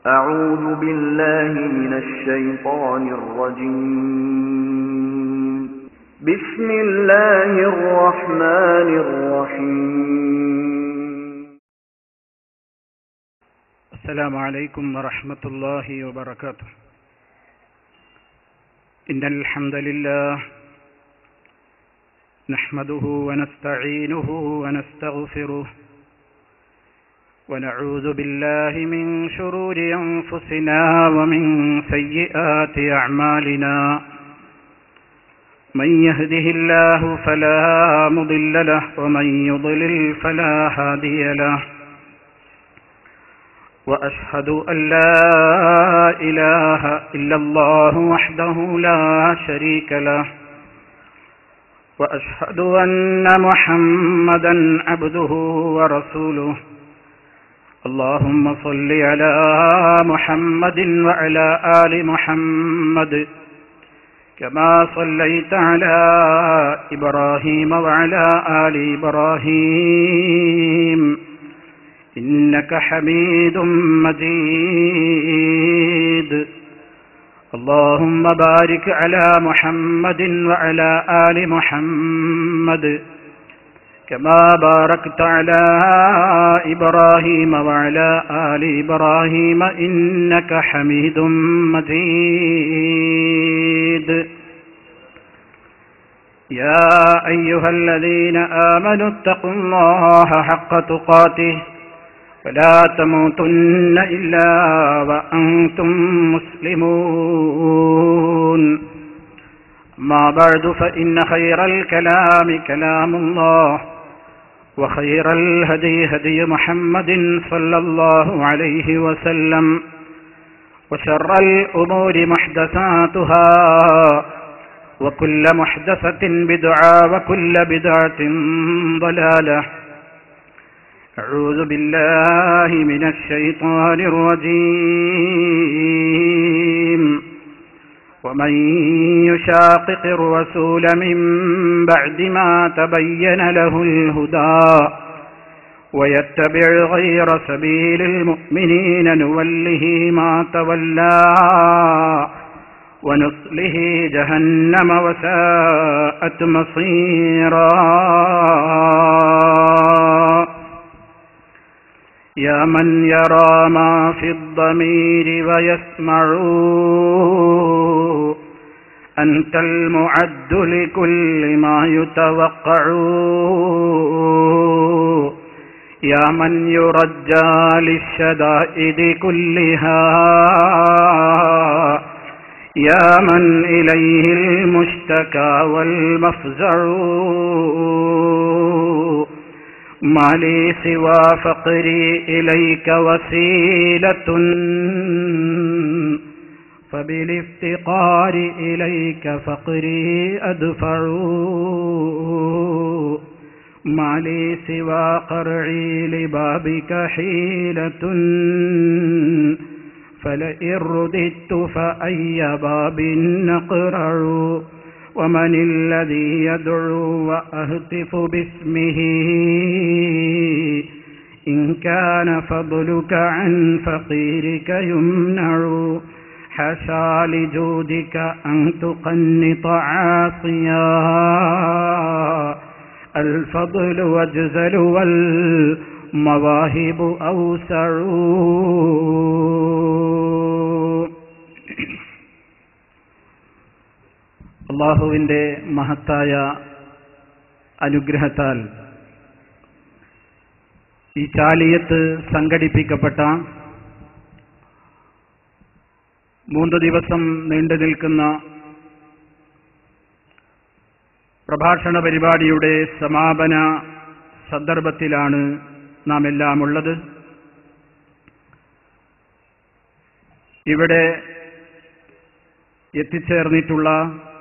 أعوذ بالله من الشيطان الرجيم بسم الله الرحمن الرحيم السلام عليكم ورحمة الله وبركاته إن الحمد لله نحمده ونستعينه ونستغفره ونعوذ بالله من شرور أنفسنا ومن سيئات أعمالنا من يهده الله فلا مضل له ومن يضلل فلا هادي له وأشهد أن لا إله إلا الله وحده لا شريك له وأشهد أن محمدا عبده ورسوله اللهم صل على محمد وعلى آل محمد كما صليت على إبراهيم وعلى آل إبراهيم إنك حميد مجيد اللهم بارك على محمد وعلى آل محمد كما باركت على إبراهيم وعلى آل إبراهيم إنك حميد مجيد يا أيها الذين آمنوا اتقوا الله حق تقاته ولا تموتن إلا وأنتم مسلمون ما بعد فإن خير الكلام كلام الله وخير الهدي هدي محمد صلى الله عليه وسلم وشر الأمور محدثاتها وكل محدثة بدعة وكل بدعة ضلالة أعوذ بالله من الشيطان الرجيم ومن يشاقق الرسول من بعد ما تبين له الهدى ويتبع غير سبيل المؤمنين نوله ما تولى ونصله جهنم وساءت مصيرا يا من يرى ما في الضمير ويسمع أنت المعد لكل ما يتوقع يا من يرجى للشدائد كلها يا من إليه المشتكى والمفزع ما لي سوى فقري إليك وسيلة فبالافتقار إليك فقري أدفع ما لي سوى قرعي لبابك حيلة فلئن رددت فأي باب نقرع ومن الذي يدعو وأهتف باسمه إن كان فضلك عن فقيرك يمنع حاشا لجودك أن تقنط عاصيا الفضل واجزل والمواهب أوسع അള്ളാഹുവിൻ്റെ മഹത്തായ അനുഗ്രഹത്താൽ ഈ ചാലിയത്ത് സംഘടിപ്പിക്കപ്പെട്ട മൂന്ന് ദിവസം നീണ്ടു നിൽക്കുന്ന പ്രഭാഷണ പരിപാടിയുടെ സമാപന സന്ദർഭത്തിലാണ് നാം എല്ലാം ഉള്ളത് ഇവിടെ എത്തിച്ചേർന്നിട്ടുള്ള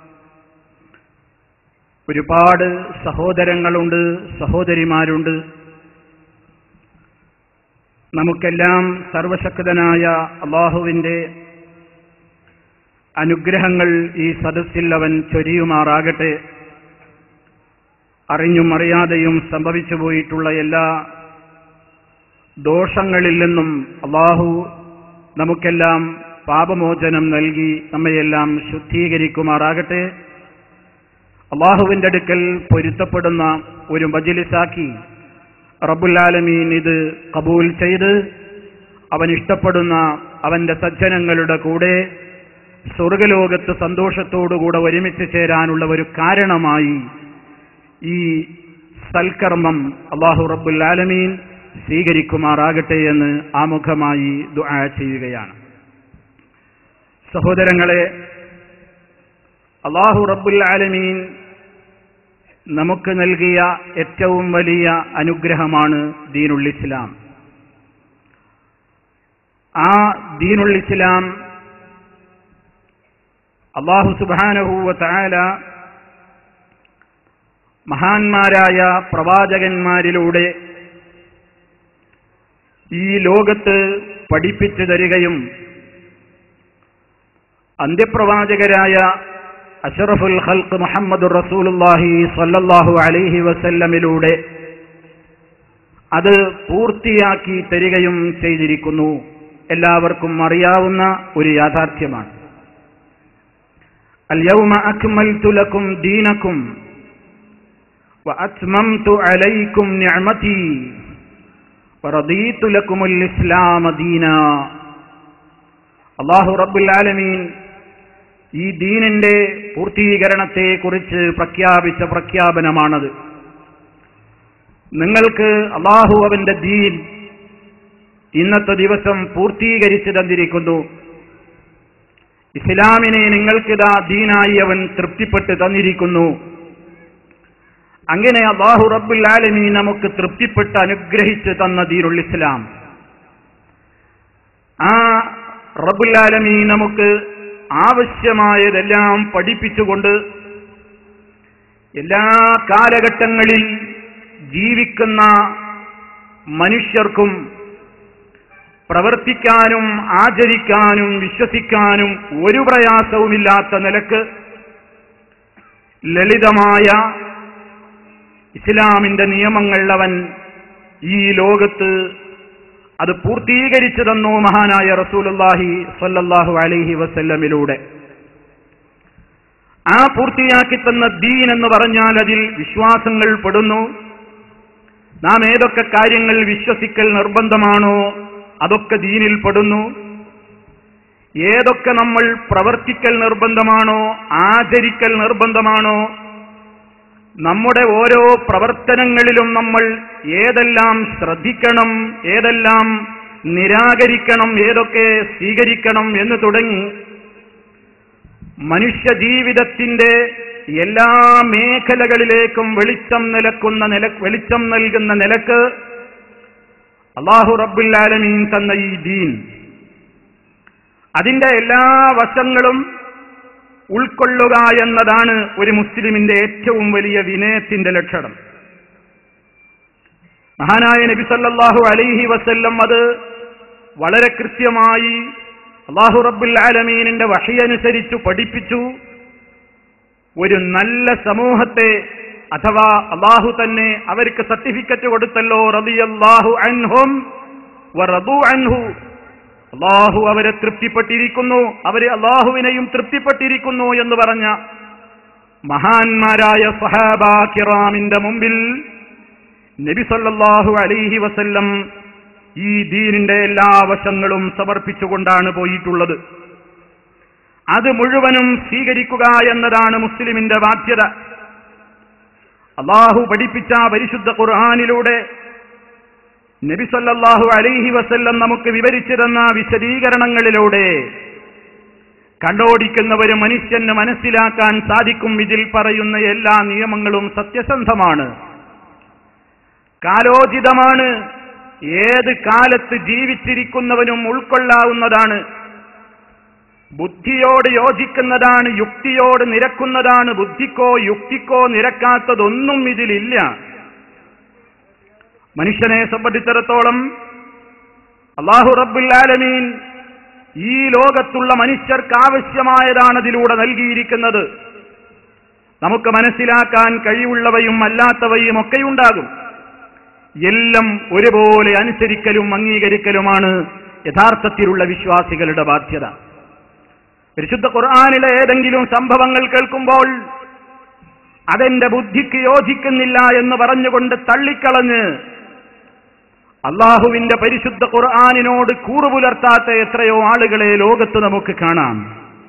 ഒരുപാട് സഹോദരങ്ങളുണ്ട് സഹോദരിമാരുണ്ട് നമുക്കെല്ലാം സർവശക്തനായ അള്ളാഹുവിൻ്റെ അനുഗ്രഹങ്ങൾ ഈ സദസ്സിൽ അവൻ ചൊരിയുമാറാകട്ടെ അറിഞ്ഞും അറിയാതെയും സംഭവിച്ചു പോയിട്ടുള്ള എല്ലാ ദോഷങ്ങളിൽ നിന്നും അള്ളാഹു നമുക്കെല്ലാം പാപമോചനം നൽകി നമ്മയെല്ലാം ശുദ്ധീകരിക്കുമാറാകട്ടെ അള്ളാഹുവിന്റെ അടുക്കൽ പൊരുത്തപ്പെടുന്ന ഒരു മജിലിസാക്കി റബ്ബുല്ലാലമീൻ ഇത് കബൂൽ ചെയ്ത് അവൻ ഇഷ്ടപ്പെടുന്ന അവന്റെ സജ്ജനങ്ങളുടെ കൂടെ സ്വർഗലോകത്ത് സന്തോഷത്തോടുകൂടെ ഒരുമിച്ച് ചേരാനുള്ള ഒരു കാരണമായി ഈ സൽക്കർമ്മം അള്ളാഹു റബ്ബുല്ലാലമീൻ സ്വീകരിക്കുമാറാകട്ടെ എന്ന് ആമുഖമായി ദുആ ചെയ്യുകയാണ് സഹോദരങ്ങളെ അള്ളാഹു റബ്ബുൽ ആലമീൻ നമുക്ക് നൽകിയ ഏറ്റവും വലിയ അനുഗ്രഹമാണ് ദീനുൽ ഇസ്ലാം ആ ദീനുൽ ഇസ്ലാം അള്ളാഹു സുബാനഹൂവ താല മഹാന്മാരായ പ്രവാചകന്മാരിലൂടെ ഈ ലോകത്ത് പഠിപ്പിച്ചു തരികയും അന്ത്യപ്രവാചകരായ അഷറഫുൽ ഖൽക്ക് മുഹമ്മദ് റസൂലുല്ലാഹി സ്വല്ലല്ലാഹു അലൈഹി വസല്ലമിലൂടെ അത് പൂർത്തിയാക്കി തരികയും ചെയ്തിരിക്കുന്നു എല്ലാവർക്കും അറിയാവുന്ന ഒരു യാഥാർത്ഥ്യമാണ് اليوم أكملت لكم دينكم وأتممت عليكم نعمتي ورضيت لكم الإسلام دينا അള്ളാഹു റബ്ബുൽ ആലമീൻ ഈ ദീനിന്റെ പൂർത്തീകരണത്തെ കുറിച്ച് പ്രഖ്യാപിച്ച പ്രഖ്യാപനമാണത് നിങ്ങൾക്ക് അള്ളാഹു അവന്റെ ദീൻ ഇന്നത്തെ ദിവസം പൂർത്തീകരിച്ചു തന്നിരിക്കുന്നു ഇസ്ലാമിനെ നിങ്ങൾക്കിതാ ദീനായി അവൻ തൃപ്തിപ്പെട്ട് തന്നിരിക്കുന്നു അങ്ങനെ അള്ളാഹു റബ്ബുൽ ആലമീ നമുക്ക് തൃപ്തിപ്പെട്ട് അനുഗ്രഹിച്ച് തന്ന ദീനുൽ ഇസ്ലാം ആ റബ്ബുൽ ആലമീ നമുക്ക് ആവശ്യമായതെല്ലാം പഠിപ്പിച്ചുകൊണ്ട് എല്ലാ കാലഘട്ടങ്ങളിൽ ജീവിക്കുന്ന മനുഷ്യർക്കും പ്രവർത്തിക്കാനും ആചരിക്കാനും വിശ്വസിക്കാനും ഒരു പ്രയാസവുമില്ലാത്ത നിലക്ക് ലളിതമായ ഇസ്ലാമിന്റെ നിയമങ്ങൾ അവൻ ഈ ലോകത്ത് അത് പൂർത്തീകരിച്ചു തന്നു മഹാനായ റസൂലുല്ലാഹി സ്വല്ലല്ലാഹു അലൈഹി വസല്ലമിലൂടെ ആ പൂർത്തിയാക്കി തന്ന ദീൻ എന്ന് പറഞ്ഞാൽ അതിൽ വിശ്വാസങ്ങൾ പെടുന്നു നാം ഏതൊക്കെ കാര്യങ്ങൾ വിശ്വസിക്കൽ നിർബന്ധമാണോ അതൊക്കെ ദീനിൽ പെടുന്നു ഏതൊക്കെ നമ്മൾ പ്രവർത്തിക്കൽ നിർബന്ധമാണോ ആചരിക്കൽ നിർബന്ധമാണോ നമ്മുടെ ഓരോ പ്രവർത്തനങ്ങളിലും നമ്മൾ ഏതെല്ലാം ശ്രദ്ധിക്കണം ഏതെല്ലാം നിരാകരിക്കണം ഏതൊക്കെ സ്വീകരിക്കണം എന്ന് തുടങ്ങി മനുഷ്യ ജീവിതത്തിന്റെ എല്ലാ മേഖലകളിലേക്കും വെളിച്ചം നിലക്കുന്ന നില വെളിച്ചം നൽകുന്ന നിലക്ക് അള്ളാഹു റബ്ബുല്ലാലമീൻ തന്ന ഈ ദീൻ അതിന്റെ എല്ലാ വശങ്ങളും ഉൾക്കൊള്ളുക എന്നതാണ് ഒരു മുസ്ലിമിന്റെ ഏറ്റവും വലിയ വിനയത്തിന്റെ ലക്ഷണം മഹാനായ നബി സല്ലല്ലാഹു അലൈഹി വസല്ലം അത് വളരെ കൃത്യമായി അള്ളാഹു റബ്ബുൽ ആലമീനിന്റെ വഹിയനുസരിച്ച് പഠിപ്പിച്ചു ഒരു നല്ല സമൂഹത്തെ അഥവാ അള്ളാഹു തന്നെ അവർക്ക് സർട്ടിഫിക്കറ്റ് കൊടുത്തല്ലോ റളിയല്ലാഹു അൻഹും വറദു അൻഹു അള്ളാഹു അവരെ തൃപ്തിപ്പെട്ടിരിക്കുന്നു അവര് അള്ളാഹുവിനെയും തൃപ്തിപ്പെട്ടിരിക്കുന്നു എന്ന് പറഞ്ഞ മഹാന്മാരായ സഹാബ കിറാമിന്റെ മുമ്പിൽ നബി സല്ലല്ലാഹു അലൈഹി വസല്ലം ഈ ദീനിന്റെ എല്ലാ വശങ്ങളും സമർപ്പിച്ചുകൊണ്ടാണ് പോയിട്ടുള്ളത് അത് മുഴുവനും സ്വീകരിക്കുക എന്നതാണ് മുസ്ലിമിന്റെ ബാധ്യത അള്ളാഹു പഠിപ്പിച്ച പരിശുദ്ധ ഖുർആാനിലൂടെ നബി സല്ലല്ലാഹു അലൈഹി വസല്ലം നമുക്ക് വിവരിച്ചു തന്ന വിശദീകരണങ്ങളിലൂടെ കണ്ടോടിക്കുന്നവര് മനുഷ്യന് മനസ്സിലാക്കാൻ സാധിക്കും ഇതിൽ പറയുന്ന എല്ലാ നിയമങ്ങളും സത്യസന്ധമാണ് കാലോചിതമാണ് ഏത് കാലത്ത് ജീവിച്ചിരിക്കുന്നവനും ഉൾക്കൊള്ളാവുന്നതാണ് ബുദ്ധിയോട് യോജിക്കുന്നതാണ് യുക്തിയോട് നിരക്കുന്നതാണ് ബുദ്ധിക്കോ യുക്തിക്കോ നിരക്കാത്തതൊന്നും ഇതിലില്ല മനുഷ്യനെ സംബന്ധിച്ചിടത്തോളം അള്ളാഹു റബ്ബുൽ ആലമീൻ ഈ ലോകത്തുള്ള മനുഷ്യർക്ക് ആവശ്യമായതാണ് അതിലൂടെ നൽകിയിരിക്കുന്നത് നമുക്ക് മനസ്സിലാക്കാൻ കഴിവുള്ളവയും അല്ലാത്തവയും ഒക്കെയുണ്ടാകും എല്ലാം ഒരുപോലെ അനുസരിക്കലും അംഗീകരിക്കലുമാണ് യഥാർത്ഥത്തിലുള്ള വിശ്വാസികളുടെ ബാധ്യത പരിശുദ്ധ ഖുർആാനിലെ ഏതെങ്കിലും സംഭവങ്ങൾ കേൾക്കുമ്പോൾ അതെന്റെ ബുദ്ധിക്ക് യോജിക്കുന്നില്ല എന്ന് പറഞ്ഞുകൊണ്ട് തള്ളിക്കളഞ്ഞ് അള്ളാഹുവിന്റെ പരിശുദ്ധ ഖുർആാനിനോട് കൂറുപുലർത്താത്ത എത്രയോ ആളുകളെ ലോകത്ത് നമുക്ക് കാണാം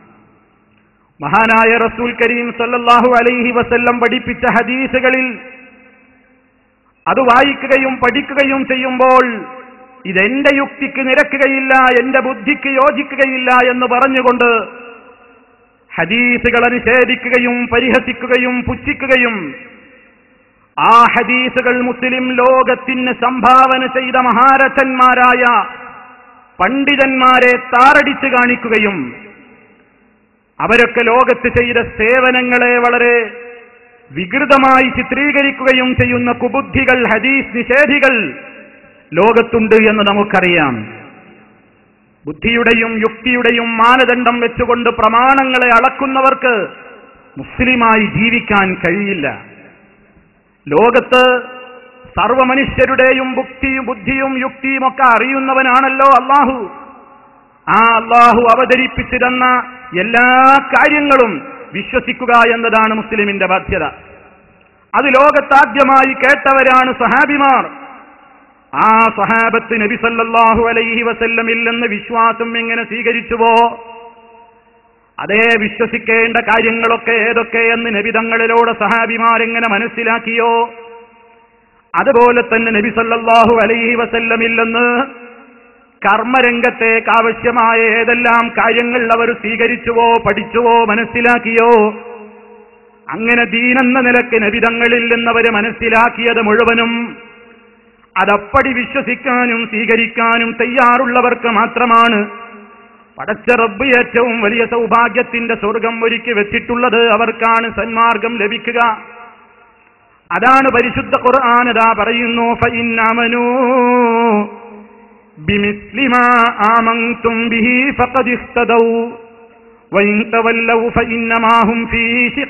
മഹാനായ റസൂൽ കരീം സല്ലല്ലാഹു അലൈഹി വസല്ലം പഠിപ്പിച്ച ഹദീസുകളിൽ അത് വായിക്കുകയും പഠിക്കുകയും ചെയ്യുമ്പോൾ ഇതെന്റെ യുക്തിക്ക് നിരക്കുകയില്ല എന്റെ ബുദ്ധിക്ക് യോജിക്കുകയില്ല എന്ന് പറഞ്ഞുകൊണ്ട് ഹദീസുകളെ നിഷേധിക്കുകയും പരിഹസിക്കുകയും പുച്ഛിക്കുകയും ആ ഹദീസുകൾ മുസ്ലിം ലോകത്തിന് സംഭാവന ചെയ്ത മഹാരഥന്മാരായ പണ്ഡിതന്മാരെ താറടിച്ചു കാണിക്കുകയും അവരൊക്കെ ലോകത്ത് ചെയ്ത സേവനങ്ങളെ വളരെ വികൃതമായി ചിത്രീകരിക്കുകയും ചെയ്യുന്ന കുബുദ്ധികൾ ഹദീസ് നിഷേധികൾ ലോകത്തുണ്ട് എന്ന് നമുക്കറിയാം ബുദ്ധിയുടെയും യുക്തിയുടെയും മാനദണ്ഡം വെച്ചുകൊണ്ട് പ്രമാണങ്ങളെ അളക്കുന്നവർക്ക് മുസ്ലിമായി ജീവിക്കാൻ കഴിയില്ല ലോകത്ത് സർവമനുഷ്യരുടെയും ബുദ്ധിയും ബുദ്ധിയും യുക്തിയും ഒക്കെ അറിയുന്നവനാണല്ലോ അള്ളാഹു ആ അള്ളാഹു അവതരിപ്പിച്ചിരുന്ന എല്ലാ കാര്യങ്ങളും വിശ്വസിക്കുക എന്നതാണ് മുസ്ലിമിന്റെ ബാധ്യത അത് ലോകത്താദ്യമായി കേട്ടവരാണ് സഹാബിമാർ ആ സഹാബത്ത് നബി സല്ലല്ലാഹു അലൈഹി വസല്ലമിൽ നിന്ന് വിശ്വാസം എങ്ങനെ സ്വീകരിച്ചുവോ അതേ വിശ്വസിക്കേണ്ട കാര്യങ്ങളൊക്കെ ഏതൊക്കെ എന്ന് നബി തങ്ങളിലൂടെ സഹാബിമാരെങ്ങനെ മനസ്സിലാക്കിയോ അതുപോലെ തന്നെ നബി സല്ലല്ലാഹു അലൈഹി വസല്ലമിൽ നിന്ന് കർമ്മരംഗത്തേക്ക് ആവശ്യമായ ഏതെല്ലാം കാര്യങ്ങൾ അവർ സ്വീകരിച്ചുവോ പഠിച്ചുവോ മനസ്സിലാക്കിയോ അങ്ങനെ ദീനെന്ന നിലക്ക് നബിതങ്ങളിൽ നിന്നവര് മനസ്സിലാക്കിയത് മുഴുവനും അതപ്പടി വിശ്വസിക്കാനും സ്വീകരിക്കാനും തയ്യാറുള്ളവർക്ക് മാത്രമാണ് പടച്ച റബ്ബ് ഏറ്റവും വലിയ സൗഭാഗ്യത്തിന്റെ സ്വർഗം ഒരുക്കി വെച്ചിട്ടുള്ളത് അവർക്കാണ് സന്മാർഗം ലഭിക്കുക അതാണ് പരിശുദ്ധ ഖുർആാനതാ പറയുന്നു ഫഇന്നമനൂ بمثل ما آمنتم به فقد اهتدوا وإن تولوا فإنما هم في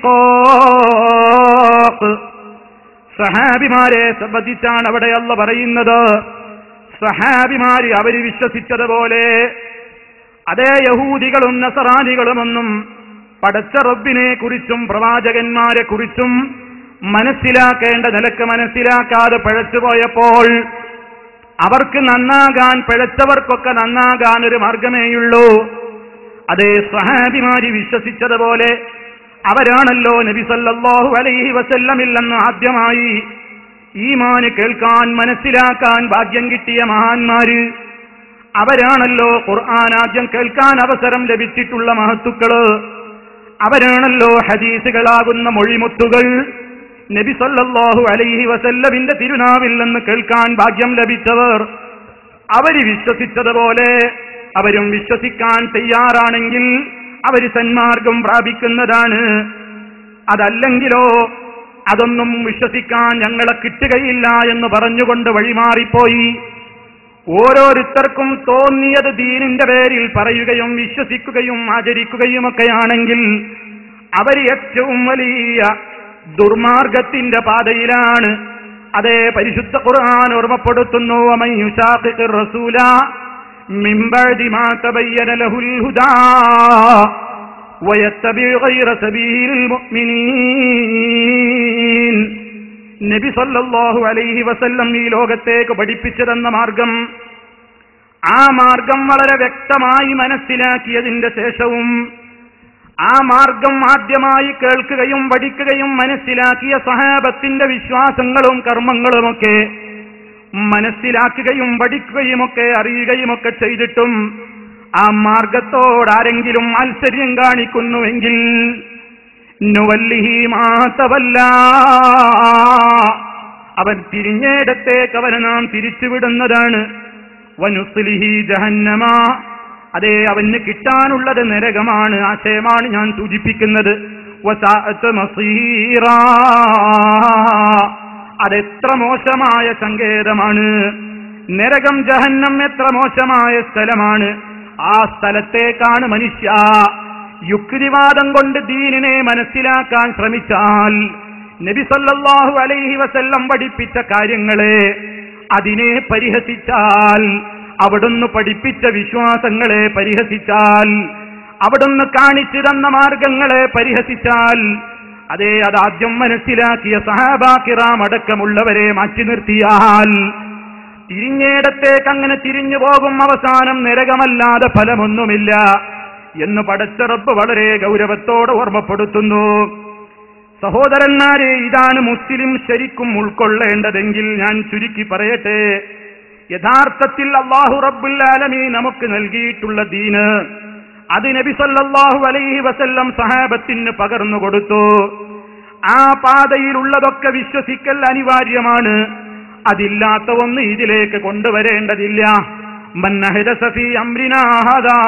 شقاق സഹാബിമാരെ സംബന്ധിച്ചാണ് അവിടെ അല്ല പറയുന്നത് സഹാബിമാര് അവര് വിശ്വസിച്ചതുപോലെ അതേ യഹൂദികളും നസറാനികളുമൊന്നും പടച്ച റബ്ബിനെ കുറിച്ചും പ്രവാചകന്മാരെ കുറിച്ചും മനസ്സിലാക്കേണ്ട നിലക്ക് മനസ്സിലാക്കാതെ പഴച്ചുപോയപ്പോൾ അവർക്ക് നന്നാകാൻ പിഴച്ചവർക്കൊക്കെ നന്നാകാൻ ഒരു മാർഗമേയുള്ളൂ അതേ സഹാബിമാരി വിശ്വസിച്ചതുപോലെ അവരാണല്ലോ നബി സല്ലല്ലാഹു അലൈഹി വസല്ലമില്ലെന്ന് ആദ്യമായി ഈമാന് കേൾക്കാൻ മനസ്സിലാക്കാൻ ഭാഗ്യം കിട്ടിയ മഹാന്മാര് അവരാണല്ലോ ഖുർആൻ ആദ്യം കേൾക്കാൻ അവസരം ലഭിച്ചിട്ടുള്ള മഹത്തുക്കള് അവരാണല്ലോ ഹദീസുകളാകുന്ന മൊഴിമുത്തുകൾ നബി സല്ലല്ലാഹു അലൈഹി വസല്ലമിന്റെ തിരുനാവിൽ നിന്ന് കേൾക്കാൻ ഭാഗ്യം ലഭിച്ചവർ അവര് വിശ്വസിച്ചതുപോലെ അവരും വിശ്വസിക്കാൻ തയ്യാറാണെങ്കിൽ അവര് സന്മാർഗം പ്രാപിക്കുന്നതാണ് അതല്ലെങ്കിലോ അതൊന്നും വിശ്വസിക്കാൻ ഞങ്ങളെ കിട്ടുകയില്ല എന്ന് പറഞ്ഞുകൊണ്ട് വഴിമാറിപ്പോയി ഓരോരുത്തർക്കും തോന്നിയത് ദീനിന്റെ പേരിൽ പറയുകയും വിശ്വസിക്കുകയും ആചരിക്കുകയുമൊക്കെയാണെങ്കിൽ അവർ ഏറ്റവും വലിയ ദുർമാർഗത്തിന്റെ പാതയിലാണ് അതേ പരിശുദ്ധ ഖുർആൻ ഓർമ്മപ്പെടുത്തുന്നു വമൻ യുശാഖിഖിർ റസൂല മിൻ ബഅദി മാ തബയ്യന ലഹുൽ ഹുദാ വയത്തബിഉ ഗൈറ സബീലിൽ മുഅ്മിനീൻ നബി സല്ലല്ലാഹു അലൈഹി വസല്ലം ഈ ലോകത്തേക്ക് പഠിപ്പിച്ചു തന്ന മാർഗം ആ മാർഗം വളരെ വ്യക്തമായി മനസ്സിലാക്കിയതിന്റെ ശേഷവും ആ മാർഗം ആദ്യമായി കേൾക്കുകയും പഠിക്കുകയും മനസ്സിലാക്കിയ സഹാബത്തിന്റെ വിശ്വാസങ്ങളും കർമ്മങ്ങളുമൊക്കെ മനസ്സിലാക്കുകയും പഠിക്കുകയുമൊക്കെ അറിയുകയുമൊക്കെ ചെയ്തിട്ടും ആ മാർഗത്തോട് ആരെങ്കിലും മാത്സര്യം കാണിക്കുന്നുവെങ്കിൽ നുവല്ലിഹി മാതവല്ല അവൻ തിരിഞ്ഞേടത്തേക്ക് അവനെ നാം തിരിച്ചുവിടുന്നതാണ് വനുസ്ലിഹി ജഹന്നമ അതെ അവന് കിട്ടാനുള്ളത് നരകമാണ് ആശയമാണ് ഞാൻ സൂചിപ്പിക്കുന്നത് വസാഅത്ത് മസീറാ. അതെത്ര മോശമായ സങ്കേതമാണ് നരകം ജഹന്നം എത്ര മോശമായ സ്ഥലമാണ് ആ സ്ഥലത്തേക്കാണ് മനുഷ്യ യുക്തിവാദം കൊണ്ട് ദീനിനെ മനസ്സിലാക്കാൻ ശ്രമിച്ചാൽ നബി സല്ലല്ലാഹു അലൈഹി വസല്ലം പഠിപ്പിച്ച കാര്യങ്ങളെ അതിനെ പരിഹസിച്ചാൽ അവിടുന്ന് പഠിപ്പിച്ച വിശ്വാസങ്ങളെ പരിഹസിച്ചാൽ അവിടുന്ന് കാണിച്ചു തന്ന മാർഗങ്ങളെ പരിഹസിച്ചാൽ അതേ അതാദ്യം മനസ്സിലാക്കിയ സഹാബാക്കിറാം അടക്കമുള്ളവരെ മാറ്റി നിർത്തിയാൽ തിരിഞ്ഞേടത്തേക്ക് അങ്ങനെ തിരിഞ്ഞു പോകും അവസാനം നരകമല്ലാതെ ഫലമൊന്നുമില്ല എന്ന് പടച്ചറപ്പ് വളരെ ഗൗരവത്തോടെ ഓർമ്മപ്പെടുത്തുന്നു സഹോദരന്മാരെ ഇതാണ് മുസ്ലിം ശരിക്കും ഉൾക്കൊള്ളേണ്ടതെങ്കിൽ ഞാൻ ചുരുക്കി പറയട്ടെ യഥാർത്ഥത്തിൽ അള്ളാഹു റബ്ബുൽ ആലമീ നമുക്ക് നൽകിയിട്ടുള്ള ദീന് അത് നബി സല്ലല്ലാഹു അലൈഹി വസല്ലം സഹാബത്തിന് പകർന്നു കൊടുത്തു ആ പാതയിലുള്ളതൊക്കെ വിശ്വസിക്കൽ അനിവാര്യമാണ് അതില്ലാത്ത ഒന്ന് ഇതിലേക്ക് കൊണ്ടുവരേണ്ടതില്ല മൻ അഹ്ദസ ഫീ അംരിനാ ഹാദാ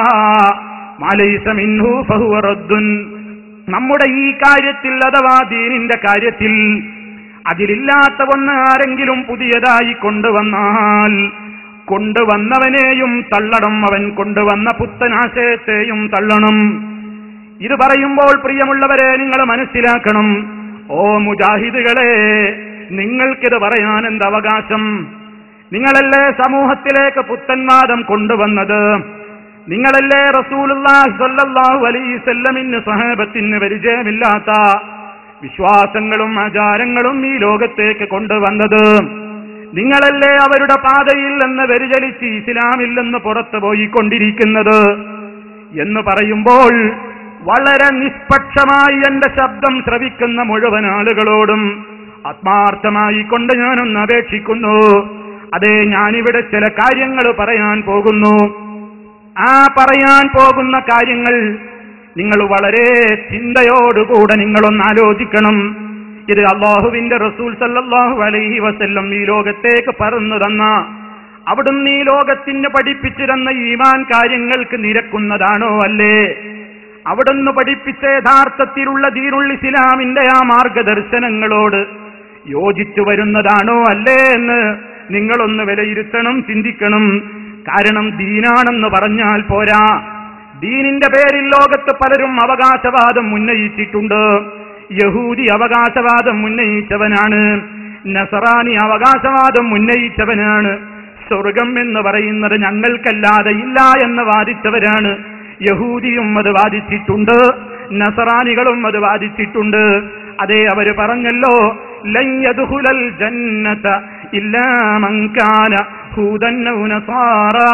മാ ലൈസ മിൻഹു ഫഹുവ റദ്ദുൻ നമ്മുടെ ഈ കാര്യത്തിൽ അഥവാ ദീനിന്റെ കാര്യത്തിൽ അതിലില്ലാത്ത ഒന്ന് ആരെങ്കിലും പുതിയതായി കൊണ്ടുവന്നാൽ കൊണ്ടുവന്നവനെയും തള്ളണം അവൻ കൊണ്ടുവന്ന പുത്തനാശയത്തെയും തള്ളണം ഇത് പറയുമ്പോൾ പ്രിയമുള്ളവരെ നിങ്ങൾ മനസ്സിലാക്കണം ഓ മുജാഹിദുകളെ നിങ്ങൾക്കിത് പറയാൻ എന്ത് അവകാശം നിങ്ങളല്ലേ സമൂഹത്തിലേക്ക് പുത്തൻവാദം കൊണ്ടുവന്നത് നിങ്ങളല്ലേ റസൂലുള്ളാഹി സ്വല്ലല്ലാഹു അലൈഹി വസല്ലമിന് സഹാബത്തിന് പരിചയമില്ലാത്ത വിശ്വാസങ്ങളും ആചാരങ്ങളും ഈ ലോകത്തേക്ക് കൊണ്ടുവന്നത് നിങ്ങളല്ലേ അവരുടെ പാതയിൽ നിന്ന് വ്യതിചലിച്ച് ഇസ്ലാമിൽ നിന്ന് പുറത്തു പോയിക്കൊണ്ടിരിക്കുന്നത് എന്ന് പറയുമ്പോൾ വളരെ നിഷ്പക്ഷമായി എന്റെ ശബ്ദം ശ്രവിക്കുന്ന മുഴുവൻ ആളുകളോടും ആത്മാർത്ഥമായി കൊണ്ട് ഞാനൊന്ന് അപേക്ഷിക്കുന്നു അതെ ഞാനിവിടെ ചില കാര്യങ്ങൾ പറയാൻ പോകുന്നു ആ പറയാൻ പോകുന്ന കാര്യങ്ങൾ നിങ്ങൾ വളരെ ചിന്തയോടുകൂടെ നിങ്ങളൊന്ന് ആലോചിക്കണം ഇത് അള്ളാഹുവിന്റെ റസൂൽ സല്ലല്ലാഹു അലൈഹി വസല്ലം ഈ ലോകത്തേക്ക് പറന്നു തന്ന അവിടുന്ന് ഈ ലോകത്തിന് പഠിപ്പിച്ചു തന്ന ഈമാൻ കാര്യങ്ങൾക്ക് നിരക്കുന്നതാണോ അല്ലേ അവിടുന്ന് പഠിപ്പിച്ച യഥാർത്ഥത്തിലുള്ള ദീനുൾ ഇസ്ലാമിന്റെ ആ മാർഗദർശനങ്ങളോട് യോജിച്ചു വരുന്നതാണോ അല്ലേ എന്ന് നിങ്ങളൊന്ന് വിലയിരുത്തണം ചിന്തിക്കണം കാരണം ദീനാണെന്ന് പറഞ്ഞാൽ പോരാ ദീനിന്റെ പേരിൽ ലോകത്ത് പലരും അവകാശവാദം ഉന്നയിച്ചിട്ടുണ്ട് യഹൂദി അവകാശവാദം ഉന്നയിച്ചവനാണ് നസറാനി അവകാശവാദം ഉന്നയിച്ചവനാണ് സ്വർഗം എന്ന് പറയുന്നത് ഞങ്ങൾക്കല്ലാതെ ഇല്ല എന്ന് വാദിച്ചവരാണ് യഹൂദിയും അത് വാദിച്ചിട്ടുണ്ട് നസറാനികളും അത് വാദിച്ചിട്ടുണ്ട് അതേ അവര് പറഞ്ഞല്ലോ ലയ്യദുഹുലൽ ജന്നത ഇല്ലാ മൻ കാന ഹൂദൻ ഔ നസാറാ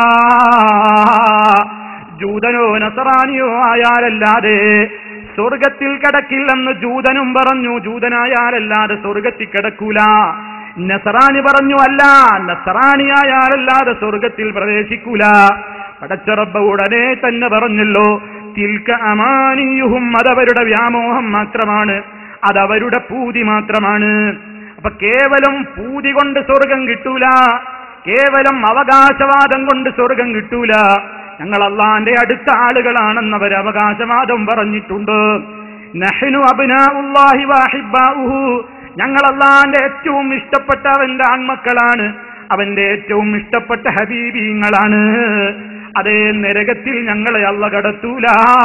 ജൂതനോ നസറാനിയോ ആയാലല്ലാതെ സ്വർഗത്തിൽ കിടക്കില്ലെന്ന് ജൂതനും പറഞ്ഞു ജൂതനായാലല്ലാതെ സ്വർഗത്തിൽ കിടക്കൂല നസറാനി പറഞ്ഞു അല്ല നസറാനിയായാലല്ലാതെ സ്വർഗത്തിൽ പ്രവേശിക്കൂല പടച്ചറബ്ബ ഉടനെ തന്നെ പറഞ്ഞല്ലോ തിൽക്ക അമാനിയുഹും അതവരുടെ വ്യാമോഹം മാത്രമാണ് അതവരുടെ പൂതി മാത്രമാണ് അപ്പൊ കേവലം പൂതി കൊണ്ട് സ്വർഗം കിട്ടൂല കേവലം അവകാശവാദം കൊണ്ട് സ്വർഗം കിട്ടൂല ഞങ്ങൾ അള്ളാന്റെ അടുത്ത ആളുകളാണെന്ന് അവർ അവകാശവാദം പറഞ്ഞിട്ടുണ്ട് നഹ്നു അബ്നാഉല്ലാഹി വഹിബ്ബാഉഹു ഞങ്ങൾ അള്ളാന്റെ ഏറ്റവും ഇഷ്ടപ്പെട്ട അവന്റെ ആൺമക്കളാണ് അവന്റെ ഏറ്റവും ഇഷ്ടപ്പെട്ട ഹബീബീങ്ങളാണ് അതേ നരകത്തിൽ ഞങ്ങളെ അല്ല കടത്തൂല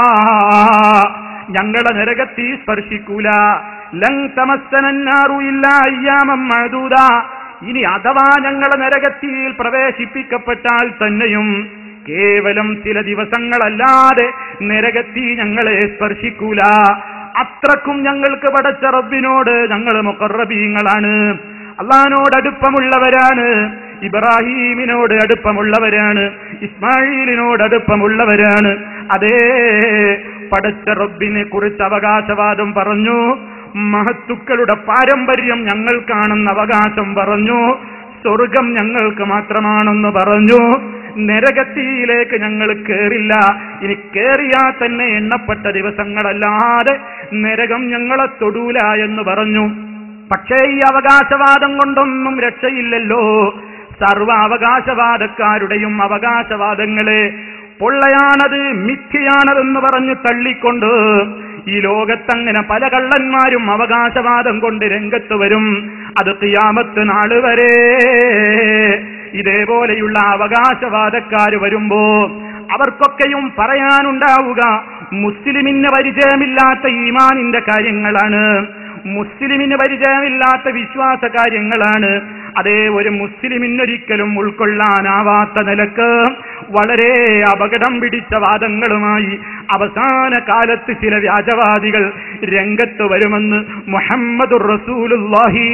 ഞങ്ങളെ നരകത്തിൽ സ്പർശിക്കൂല ലൻ തമസ്സനന്നാറു ഇല്ല അയ്യാമം മഅദൂദ ഇനി അഥവാ ഞങ്ങളെ നരകത്തിൽ പ്രവേശിപ്പിക്കപ്പെട്ടാൽ തന്നെയും കേവലം ചില ദിവസങ്ങളല്ലാതെ നരകത്തി ഞങ്ങളെ സ്പർശിക്കൂല അത്രക്കും ഞങ്ങൾക്ക് പടച്ച റബ്ബിനോട് ഞങ്ങൾ മുഖറബീങ്ങളാണ് അള്ളഹാനോട് അടുപ്പമുള്ളവരാണ് ഇബ്രാഹീമിനോട് അടുപ്പമുള്ളവരാണ് ഇസ്മായിലിനോട് അടുപ്പമുള്ളവരാണ് അതേ പടച്ച റബ്ബിനെ കുറിച്ച് അവകാശവാദം പറഞ്ഞു മഹത്തുക്കളുടെ പാരമ്പര്യം ഞങ്ങൾക്കാണെന്ന് അവകാശം പറഞ്ഞു സ്വർഗം ഞങ്ങൾക്ക് മാത്രമാണെന്ന് പറഞ്ഞു നരകത്തിയിലേക്ക് ഞങ്ങൾ കേറില്ല ഇനി കേറിയാൽ തന്നെ എണ്ണപ്പെട്ട ദിവസങ്ങളല്ലാതെ നരകം ഞങ്ങളെ തൊടൂല എന്ന് പറഞ്ഞു പക്ഷേ ഈ അവകാശവാദം കൊണ്ടൊന്നും രക്ഷയില്ലല്ലോ സർവ അവകാശവാദക്കാരുടെയും അവകാശവാദങ്ങളെ പൊള്ളയാണത് മിഥ്യയാണതെന്ന് പറഞ്ഞ് തള്ളിക്കൊണ്ട് ഈ ലോകത്തങ്ങനെ പല കള്ളന്മാരും അവകാശവാദം കൊണ്ട് രംഗത്ത് വരും അത് തിയാമത്ത് നാള് വരെ ഇതേപോലെയുള്ള അവകാശവാദക്കാർ വരുമ്പോ അവർക്കൊക്കെയും പറയാനുണ്ടാവുക മുസ്ലിമിന് പരിചയമില്ലാത്ത ഈമാനിന്റെ കാര്യങ്ങളാണ് മുസ്ലിമിന് പരിചയമില്ലാത്ത വിശ്വാസ കാര്യങ്ങളാണ് അതേ ഒരു മുസ്ലിമിനൊരിക്കലും ഉൾക്കൊള്ളാനാവാത്ത നിലക്ക് വളരെ അപകടം പിടിച്ച വാദങ്ങളുമായി അവസാന കാലത്ത് ചില വ്യാജവാദികൾ രംഗത്ത് വരുമെന്ന് മുഹമ്മദുർ റസൂലുള്ളാഹി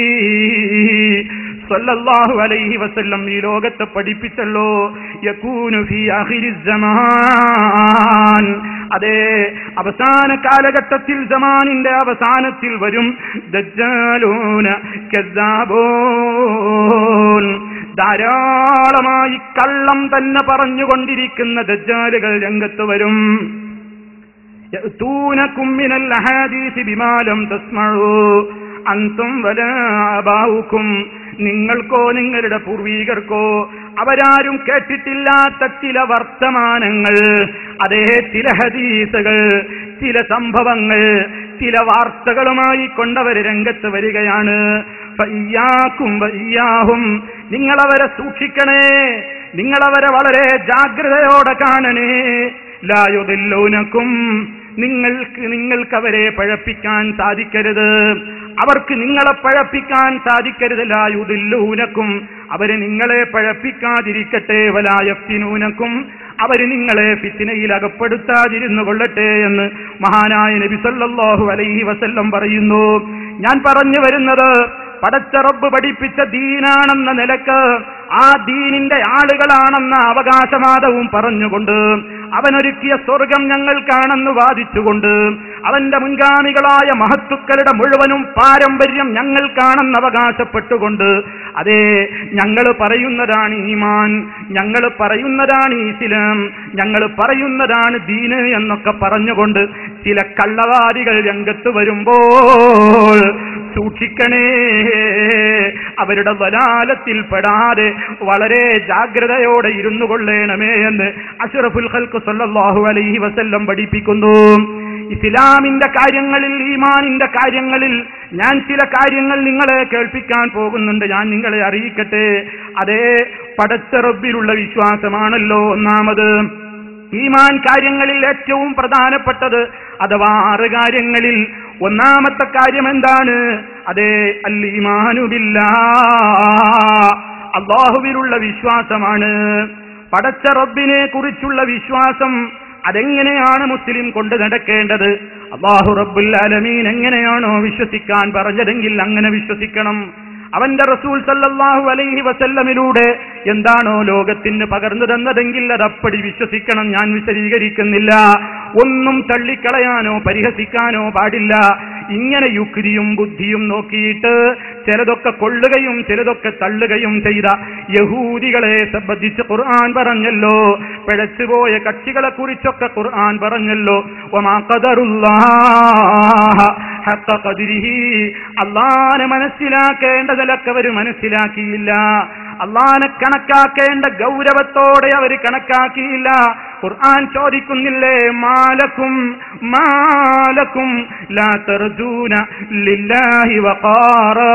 സല്ലല്ലാഹു അലൈഹി വസല്ലം ഈ ലോകത്തെ പഠിപ്പിച്ചല്ലോ യകൂനു ഫീ ആഖിരിസ് സമാൻ അതെ അവസാന കാലഘട്ടത്തിൽ സമാനിന്റെ അവസാനത്തിൽ വരും ദജ്ജാലൂന കദ്ദാബൂൻ ധാരാളമായി കള്ളം തന്നെ പറഞ്ഞുകൊണ്ടിരിക്കുന്ന ദജ്ജാലുകൾ രംഗത്ത് വരും يأتونكم من الأحاديث بما لم تسمعوا أنتم ولا آباؤكم നിങ്ങൾക്കോ നിങ്ങളുടെ പൂർവീകർക്കോ അവരാരും കേട്ടിട്ടില്ലാത്ത ചില വർത്തമാനങ്ങൾ അതേ ചില ഹദീസുകൾ ചില സംഭവങ്ങൾ ചില വാർത്തകളുമായി കൊണ്ടവർ രംഗത്ത് വരികയാണ് ഫയ്യാക്കും വയ്യാഹും നിങ്ങളവരെ സൂക്ഷിക്കണേ നിങ്ങളവരെ വളരെ ജാഗ്രതയോടെ കാണണേ ലായുദില്ലൂനക്കും നിങ്ങൾക്ക് നിങ്ങൾക്ക് അവരെ പഴപ്പിക്കാൻ സാധിക്കരുത് അവർക്ക് നിങ്ങളെ പഴപ്പിക്കാൻ സാധിക്കരുത് ലായുദില്ലൂനക്കും അവര് നിങ്ങളെ പഴപ്പിക്കാതിരിക്കട്ടെ വലായഫ്തിനൂനക്കും അവര് നിങ്ങളെ ഫിത്തിനയിൽ അകപ്പെടുത്താതിരുന്നു കൊള്ളട്ടെ എന്ന് മഹാനായ നബി സല്ലല്ലാഹു അലൈഹി വസല്ലം പറയുന്നു ഞാൻ പറഞ്ഞു വരുന്നത് പടച്ച റബ്ബ് പഠിപ്പിച്ച ദീനാണെന്ന നിലക്ക് ആ ദീനിന്റെ ആളുകളാണെന്ന അവകാശവാദവും പറഞ്ഞുകൊണ്ട് അവനൊരുക്കിയ സ്വർഗം ഞങ്ങൾക്കാണെന്ന് വാദിച്ചുകൊണ്ട് അവന്റെ മുൻഗാമികളായ മഹത്തുക്കളുടെ മുഴുവനും പാരമ്പര്യം ഞങ്ങൾക്കാണെന്ന് അവകാശപ്പെട്ടുകൊണ്ട് അതെ ഞങ്ങൾ പറയുന്നതാണ് ഈമാൻ ഞങ്ങൾ പറയുന്നതാണ് ഇസ്ലാം ഞങ്ങൾ പറയുന്നതാണ് ദീന് എന്നൊക്കെ പറഞ്ഞുകൊണ്ട് ചില കള്ളവാദികൾ രംഗത്ത് വരുമ്പോൾ സൂക്ഷിക്കണേ അവരുടെ വലാലത്തിൽ പെടാതെ വളരെ ജാഗ്രതയോടെ ഇരുന്നു കൊള്ളേണമേ എന്ന് അഷറഫുൽ ഖൽക്ക് സല്ലല്ലാഹു അലൈഹി വസല്ലം പഠിപ്പിക്കുന്നു ഇസ്ലാമിന്റെ കാര്യങ്ങളിൽ ഈമാനിന്റെ കാര്യങ്ങളിൽ ഞാൻ ചില കാര്യങ്ങൾ നിങ്ങളെ കേൾപ്പിക്കാൻ പോകുന്നുണ്ട് ഞാൻ നിങ്ങളെ അറിയിക്കട്ടെ അതേ പടച്ച റബ്ബിലുള്ള വിശ്വാസമാണല്ലോ ഒന്നാമത് ഈമാൻ കാര്യങ്ങളിൽ ഏറ്റവും പ്രധാനപ്പെട്ടത് അഥവാ ആറ് കാര്യങ്ങളിൽ ഒന്നാമത്തെ കാര്യം എന്താണ് അതേ അല്ലീമാനുബില്ല അള്ളാഹുവിലുള്ള വിശ്വാസമാണ് പടച്ച റബ്ബിനെ കുറിച്ചുള്ള വിശ്വാസം അതെങ്ങനെയാണ് മുസ്ലിം കൊണ്ടു നടക്കേണ്ടത് അള്ളാഹു റബ്ബുൽ അലമീൻ എങ്ങനെയാണോ വിശ്വസിക്കാൻ പറഞ്ഞതെങ്കിൽ അങ്ങനെ വിശ്വസിക്കണം അവന്റെ റസൂൽ സല്ലല്ലാഹു അലൈഹി വസല്ലമിലൂടെ എന്താണോ ലോകത്തിന് പകർന്നു തന്നതെങ്കിൽ അതപ്പടി വിശ്വസിക്കണം ഞാൻ വിശദീകരിക്കുന്നില്ല ഒന്നും തള്ളിക്കളയാനോ പരിഹസിക്കാനോ പാടില്ല ഇങ്ങനെ യുക്തിയും ബുദ്ധിയും നോക്കിയിട്ട് ചിലതൊക്കെ കൊള്ളുകയും ചിലതൊക്കെ തള്ളുകയും ചെയ്ത യഹൂദികളെ സംബന്ധിച്ച് ഖുർആൻ പറഞ്ഞല്ലോ പിഴച്ചുപോയ കക്ഷികളെ കുറിച്ചൊക്കെ ഖുർആൻ പറഞ്ഞല്ലോ ഒമാ ഖദറുല്ലാഹ ഹഖ ഖദ്രിഹി അള്ളാനെ മനസ്സിലാക്കേണ്ട നിലക്ക് അവർ മനസ്സിലാക്കിയില്ല അള്ളാനെ കണക്കാക്കേണ്ട ഗൗരവത്തോടെ അവർ കണക്കാക്കിയില്ല ഖുർആൻ ചോദിക്കുന്നില്ലേ മാലക്കും മാലക്കും ലാ തർജൂന ലില്ലാഹി വഖാറാ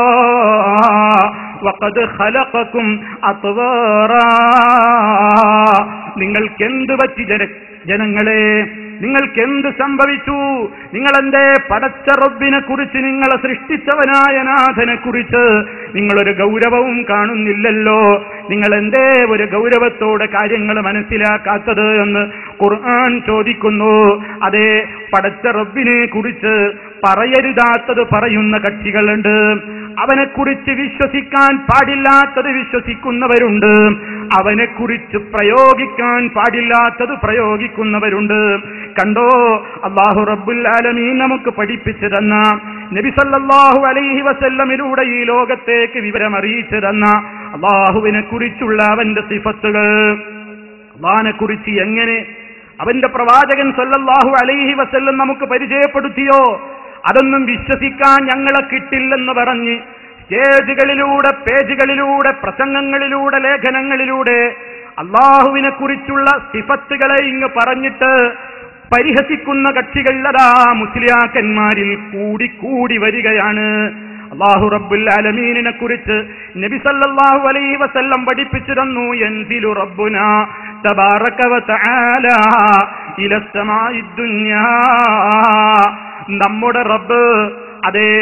വഖദ് ഖലഖക്കും അത്വാറാ നിങ്ങൾക്കെന്ത് പറ്റി ജന ജനങ്ങളെ നിങ്ങൾക്ക് എന്ത് സംഭവിച്ചു നിങ്ങളെന്തേ പടച്ച റബ്ബിനെ കുറിച്ച് നിങ്ങളെ സൃഷ്ടിച്ചവനായ നാഥനെ കുറിച്ച് നിങ്ങളൊരു ഗൗരവവും കാണുന്നില്ലല്ലോ നിങ്ങൾ എന്തേ ഒരു ഗൗരവത്തോടെ കാര്യങ്ങൾ മനസ്സിലാക്കാത്തത് എന്ന് ഖുർആൻ ചോദിക്കുന്നു അതേ പടച്ച റബ്ബിനെ കുറിച്ച് പറയരുതാത്തത് പറയുന്ന കക്ഷികളുണ്ട് അവനെക്കുറിച്ച് വിശ്വസിക്കാൻ പാടില്ലാത്തത് വിശ്വസിക്കുന്നവരുണ്ട് അവനെക്കുറിച്ച് പ്രയോഗിക്കാൻ പാടില്ലാത്തത് പ്രയോഗിക്കുന്നവരുണ്ട് കണ്ടോ അള്ളാഹു റബ്ബുൽ ആലമീൻ നമുക്ക് പഠിപ്പിച്ചു തന്ന നബി സല്ലല്ലാഹു അലൈഹി വസല്ലമിലൂടെ ഈ ലോകത്തേക്ക് വിവരം അറിയിച്ചു തന്ന അള്ളാഹുവിനെ കുറിച്ചുള്ള അവന്റെ സിഫത്തുകൾ അള്ളാഹിനെ കുറിച്ച് എങ്ങനെ അവന്റെ പ്രവാചകൻ സല്ലല്ലാഹു അലൈഹി വസല്ലം നമുക്ക് പരിചയപ്പെടുത്തിയോ അതൊന്നും വിശ്വസിക്കാൻ ഞങ്ങളെ കിട്ടില്ലെന്ന് പറഞ്ഞ് സ്റ്റേജുകളിലൂടെ പേജുകളിലൂടെ പ്രസംഗങ്ങളിലൂടെ ലേഖനങ്ങളിലൂടെ അള്ളാഹുവിനെ കുറിച്ചുള്ള സിഫത്തുകളെ ഇങ്ങ് പറഞ്ഞിട്ട് പരിഹസിക്കുന്ന കക്ഷികളതാ മുസ്ലിയാക്കന്മാരിൽ കൂടി കൂടി വരികയാണ് അള്ളാഹു റബ്ബുൽ അലമീനിനെ കുറിച്ച് നബി സല്ലല്ലാഹു അലൈഹി വസല്ലം പഠിപ്പിച്ചു തന്നു യൻസിലു റബ്ബുന തബാറക വ തആല ഇല ദുനിയാ നമ്മുടെ റബ്ബ് അതേ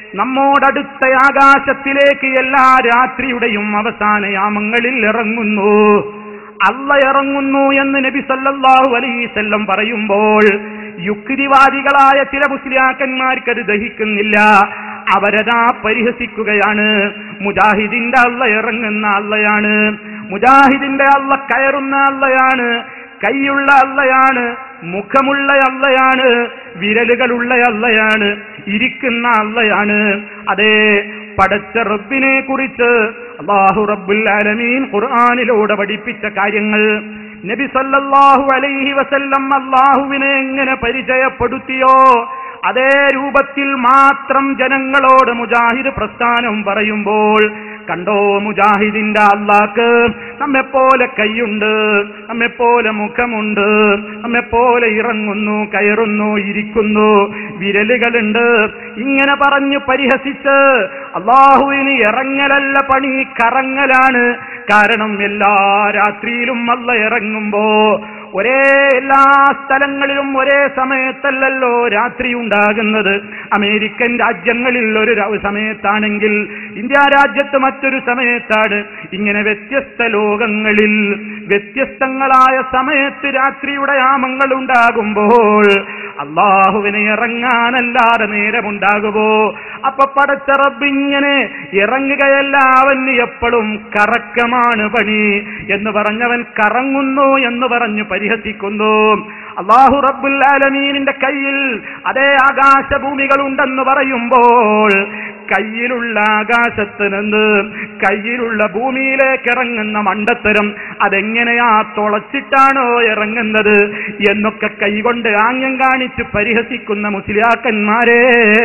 നമ്മോടടുത്ത ആകാശത്തിലേക്ക് എല്ലാ രാത്രിയുടെയും അവസാന യാമങ്ങളിൽ ഇറങ്ങുന്നു അല്ല ഇറങ്ങുന്നു എന്ന് നബി സല്ലല്ലാഹു അലൈസല്ലം പറയുമ്പോൾ യുക്തിവാദികളായ ചില മുസ്ലിയാക്കന്മാർക്കത് ദഹിക്കുന്നില്ല അവരതാ പരിഹസിക്കുകയാണ് മുജാഹിദിന്റെ അള്ള ഇറങ്ങുന്ന അള്ളയാണ് മുജാഹിദിന്റെ അള്ള കയറുന്ന അള്ളയാണ് കൈയുള്ള അള്ളയാണ് മുഖമുള്ള അള്ളയാണ് വിരലുകളുള്ള അള്ളയാണ് ഇരിക്കുന്ന അള്ളയാണ് അതേ പടച്ച റബ്ബിനെ കുറിച്ച് അള്ളാഹു റബ്ബുൽ ആലമീൻ ഖുർആനിലൂടെ പഠിപ്പിച്ച കാര്യങ്ങൾ നബി സല്ലല്ലാഹു അലൈഹി വസല്ലം അള്ളാഹുവിനെ എങ്ങനെ പരിചയപ്പെടുത്തിയോ അതേ രൂപത്തിൽ മാത്രം ജനങ്ങളോട് മുജാഹിദ് പ്രസ്ഥാനം പറയുമ്പോൾ കണ്ടോ മുജാഹിദിന്റെ അള്ളാക്ക് നമ്മെപ്പോലെ കൈയുണ്ട് നമ്മെപ്പോലെ മുഖമുണ്ട് നമ്മെപ്പോലെ ഇറങ്ങുന്നു കയറുന്നു ഇരിക്കുന്നു വിരലുകളുണ്ട് ഇങ്ങനെ പറഞ്ഞു പരിഹസിച്ച് അള്ളാഹുവിന് ഇറങ്ങലല്ല പണി കറങ്ങലാണ് കാരണം എല്ലാ രാത്രിയിലും അല്ല ഇറങ്ങുമ്പോ ഒരേ എല്ലാ സ്ഥലങ്ങളിലും ഒരേ സമയത്തല്ലല്ലോ രാത്രി ഉണ്ടാകുന്നത് അമേരിക്കൻ രാജ്യങ്ങളിൽ ഒരു ര- സമയത്താണെങ്കിൽ ഇന്ത്യ രാജ്യത്ത് മറ്റൊരു സമയത്താണ് ഇങ്ങനെ വ്യത്യസ്ത ലോകങ്ങളിൽ വ്യത്യസ്തങ്ങളായ സമയത്ത് രാത്രിയുടെ യാമങ്ങൾ ഉണ്ടാകുമ്പോൾ അള്ളാഹുവിനെ ഇറങ്ങാനല്ലാതെ നേരമുണ്ടാകുമോ അപ്പൊ പടച്ച റബ്ബിങ്ങനെ ഇറങ്ങുകയല്ല അവന് എപ്പോഴും കറക്കമാണ് പണി എന്ന് പറഞ്ഞവൻ കറങ്ങുന്നു എന്ന് പറഞ്ഞു പരിഹസിക്കുന്നു അള്ളാഹു റബ്ബുൽ ആലമീനിന്റെ കയ്യിൽ അതേ ആകാശഭൂമികളുണ്ടെന്ന് പറയുമ്പോൾ കയ്യിലുള്ള ആകാശത്ത് നിന്ന് കയ്യിലുള്ള ഭൂമിയിലേക്ക് ഇറങ്ങുന്ന മണ്ടത്തരം അതെങ്ങനെയാ തുളച്ചിട്ടാണോ ഇറങ്ങുന്നത് എന്നൊക്കെ കൈകൊണ്ട് ആംഗ്യം കാണിച്ച് പരിഹസിക്കുന്ന മുസ്ലിയാക്കന്മാരെ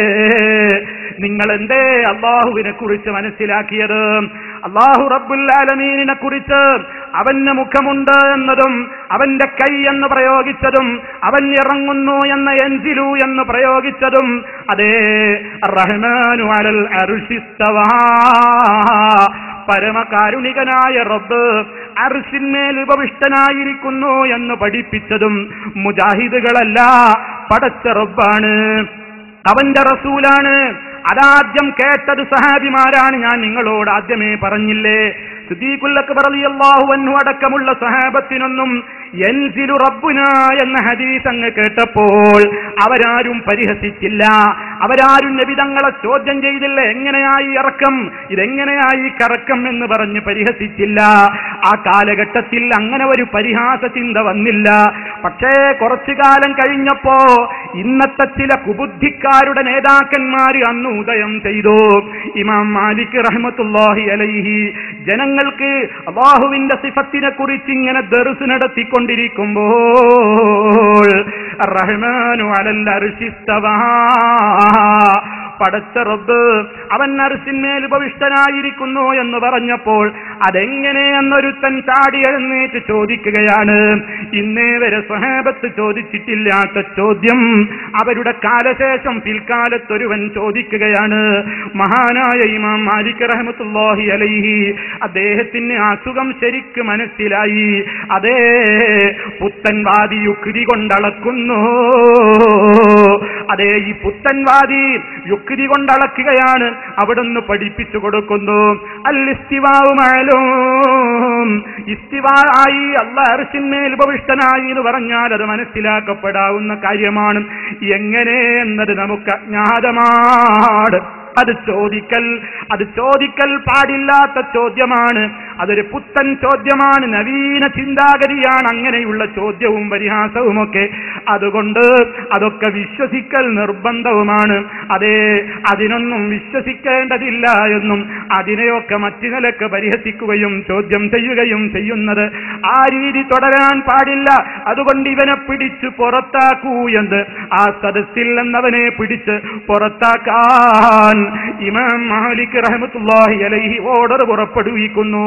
നിങ്ങൾ എന്തേ അള്ളാഹുവിനെ കുറിച്ച് മനസ്സിലാക്കിയത് അള്ളാഹു റബ്ബുൽ ആലമീനിനെ കുറിച്ച് അവന് മുഖമുണ്ട് എന്നതും അവന്റെ കൈ എന്ന് പ്രയോഗിച്ചതും അവൻ ഇറങ്ങുന്നു എന്ന എൻസിലു എന്ന് പ്രയോഗിച്ചതും അതേ റഹ്മാനു അലൽ അർശിസ്തവാ പരമകാരുണികനായ റബ്ബ് അർശിന്മേൽ ഉപവിഷ്ടനായിരിക്കുന്നു എന്ന് പഠിപ്പിച്ചതും മുജാഹിദുകളല്ല പടച്ച റബ്ബാണ് അവന്റെ റസൂലാണ് അതാദ്യം കേട്ടത് സഹാബിമാരാണ് ഞാൻ നിങ്ങളോട് ആദ്യമേ പറഞ്ഞില്ലേ സുദീഖുല്ലക്ക് റളിയല്ലാഹു അൻഹു അടക്കമുള്ള സഹാബത്തിനൊന്നും എൻസിലു റബ്ബുന എന്ന ഹദീസ് അങ്ങ് കേട്ടപ്പോൾ അവരാരും പരിഹസിച്ചില്ല അവരാരും നബിതങ്ങളെ ചോദ്യം ചെയ്തില്ല എങ്ങനെയായി ഇറക്കം ഇതെങ്ങനെയായി കറക്കം എന്ന് പറഞ്ഞ് പരിഹസിച്ചില്ല ആ കാലഘട്ടത്തിൽ അങ്ങനെ ഒരു പരിഹാസ ചിന്ത വന്നില്ല പക്ഷേ കുറച്ചു കാലം കഴിഞ്ഞപ്പോ ഇന്നത്തെ ചില കുബുദ്ധിക്കാരുടെ നേതാക്കന്മാർ അന്ന് ഉദയം ചെയ്തു ഇമാം മാലിക് റഹ്മത്തുല്ലാഹി അലൈഹി ജനങ്ങൾക്ക് അള്ളാഹുവിന്റെ സിഫത്തിനെ കുറിച്ച് ഇങ്ങനെ ദർസ് നടത്തിക്കൊണ്ടിരിക്കുമ്പോൾ റഹ്മാനു അലൽ അർശിസ്തവാ പടച്ച റബ്ബ് അവൻ അർശിന്മേൽ ഉപവിഷ്ടനായിരിക്കുന്നു എന്ന് പറഞ്ഞപ്പോൾ അതെങ്ങനെ എന്നൊരുത്തൻ ചാടി എഴുന്നേറ്റ് ചോദിക്കുകയാണ് ഇന്നേ വരെ സ്വഹാബത്ത് ചോദിച്ചിട്ടില്ലാത്ത ചോദ്യം അവരുടെ കാലശേഷം പിൽക്കാലത്തൊരുവൻ ചോദിക്കുകയാണ് മഹാനായ ഇമാം മാലിക് റഹ്മത്തുല്ലാഹി അലൈഹി അദ്ദേഹത്തിന് അസുഖം ശരിക്ക് മനസ്സിലായി അതേ പുത്തൻവാദി യുക്തി കൊണ്ടളക്കുന്നു അതേ ഈ പുത്തൻവാദി യുക്തി കൊണ്ടളക്കുകയാണ് അവിടുന്ന് പഠിപ്പിച്ചു കൊടുക്കുന്നു അല്ലിസ്തിവാവുമായാലും ഇസ്തിവാ ആയി അല്ല അർശിന്മേൽ ഉപവിഷ്ടനായി എന്ന് പറഞ്ഞാൽ അത് മനസ്സിലാക്കപ്പെടാവുന്ന കാര്യമാണ് എങ്ങനെ എന്നത് നമുക്ക് അജ്ഞാതമാണ് അത് ചോദിക്കൽ അത് ചോദിക്കൽ പാടില്ലാത്ത ചോദ്യമാണ് അതൊരു പുത്തൻ ചോദ്യമാണ് നവീന ചിന്താഗതിയാണ് അങ്ങനെയുള്ള ചോദ്യവും പരിഹാസവുമൊക്കെ അതുകൊണ്ട് അതൊക്കെ വിശ്വസിക്കൽ നിർബന്ധവുമാണ് അതേ അതിനൊന്നും വിശ്വസിക്കേണ്ടതില്ല എന്നും അതിനെയൊക്കെ മറ്റു നിലക്ക് പരിഹസിക്കുകയും ചോദ്യം ചെയ്യുകയും ചെയ്യുന്നത് ആ രീതി തുടരാൻ പാടില്ല അതുകൊണ്ട് ഇവനെ പിടിച്ചു പുറത്താക്കൂ എന്ന് ആ സദസ്സിൽ എന്നവനെ പിടിച്ച് പുറത്താക്കാൻ ഇമാം മാലിക് റഹ്മത്തുള്ളാഹി അലൈഹി ഓർഡർ പുറപ്പെടുവിക്കുന്നു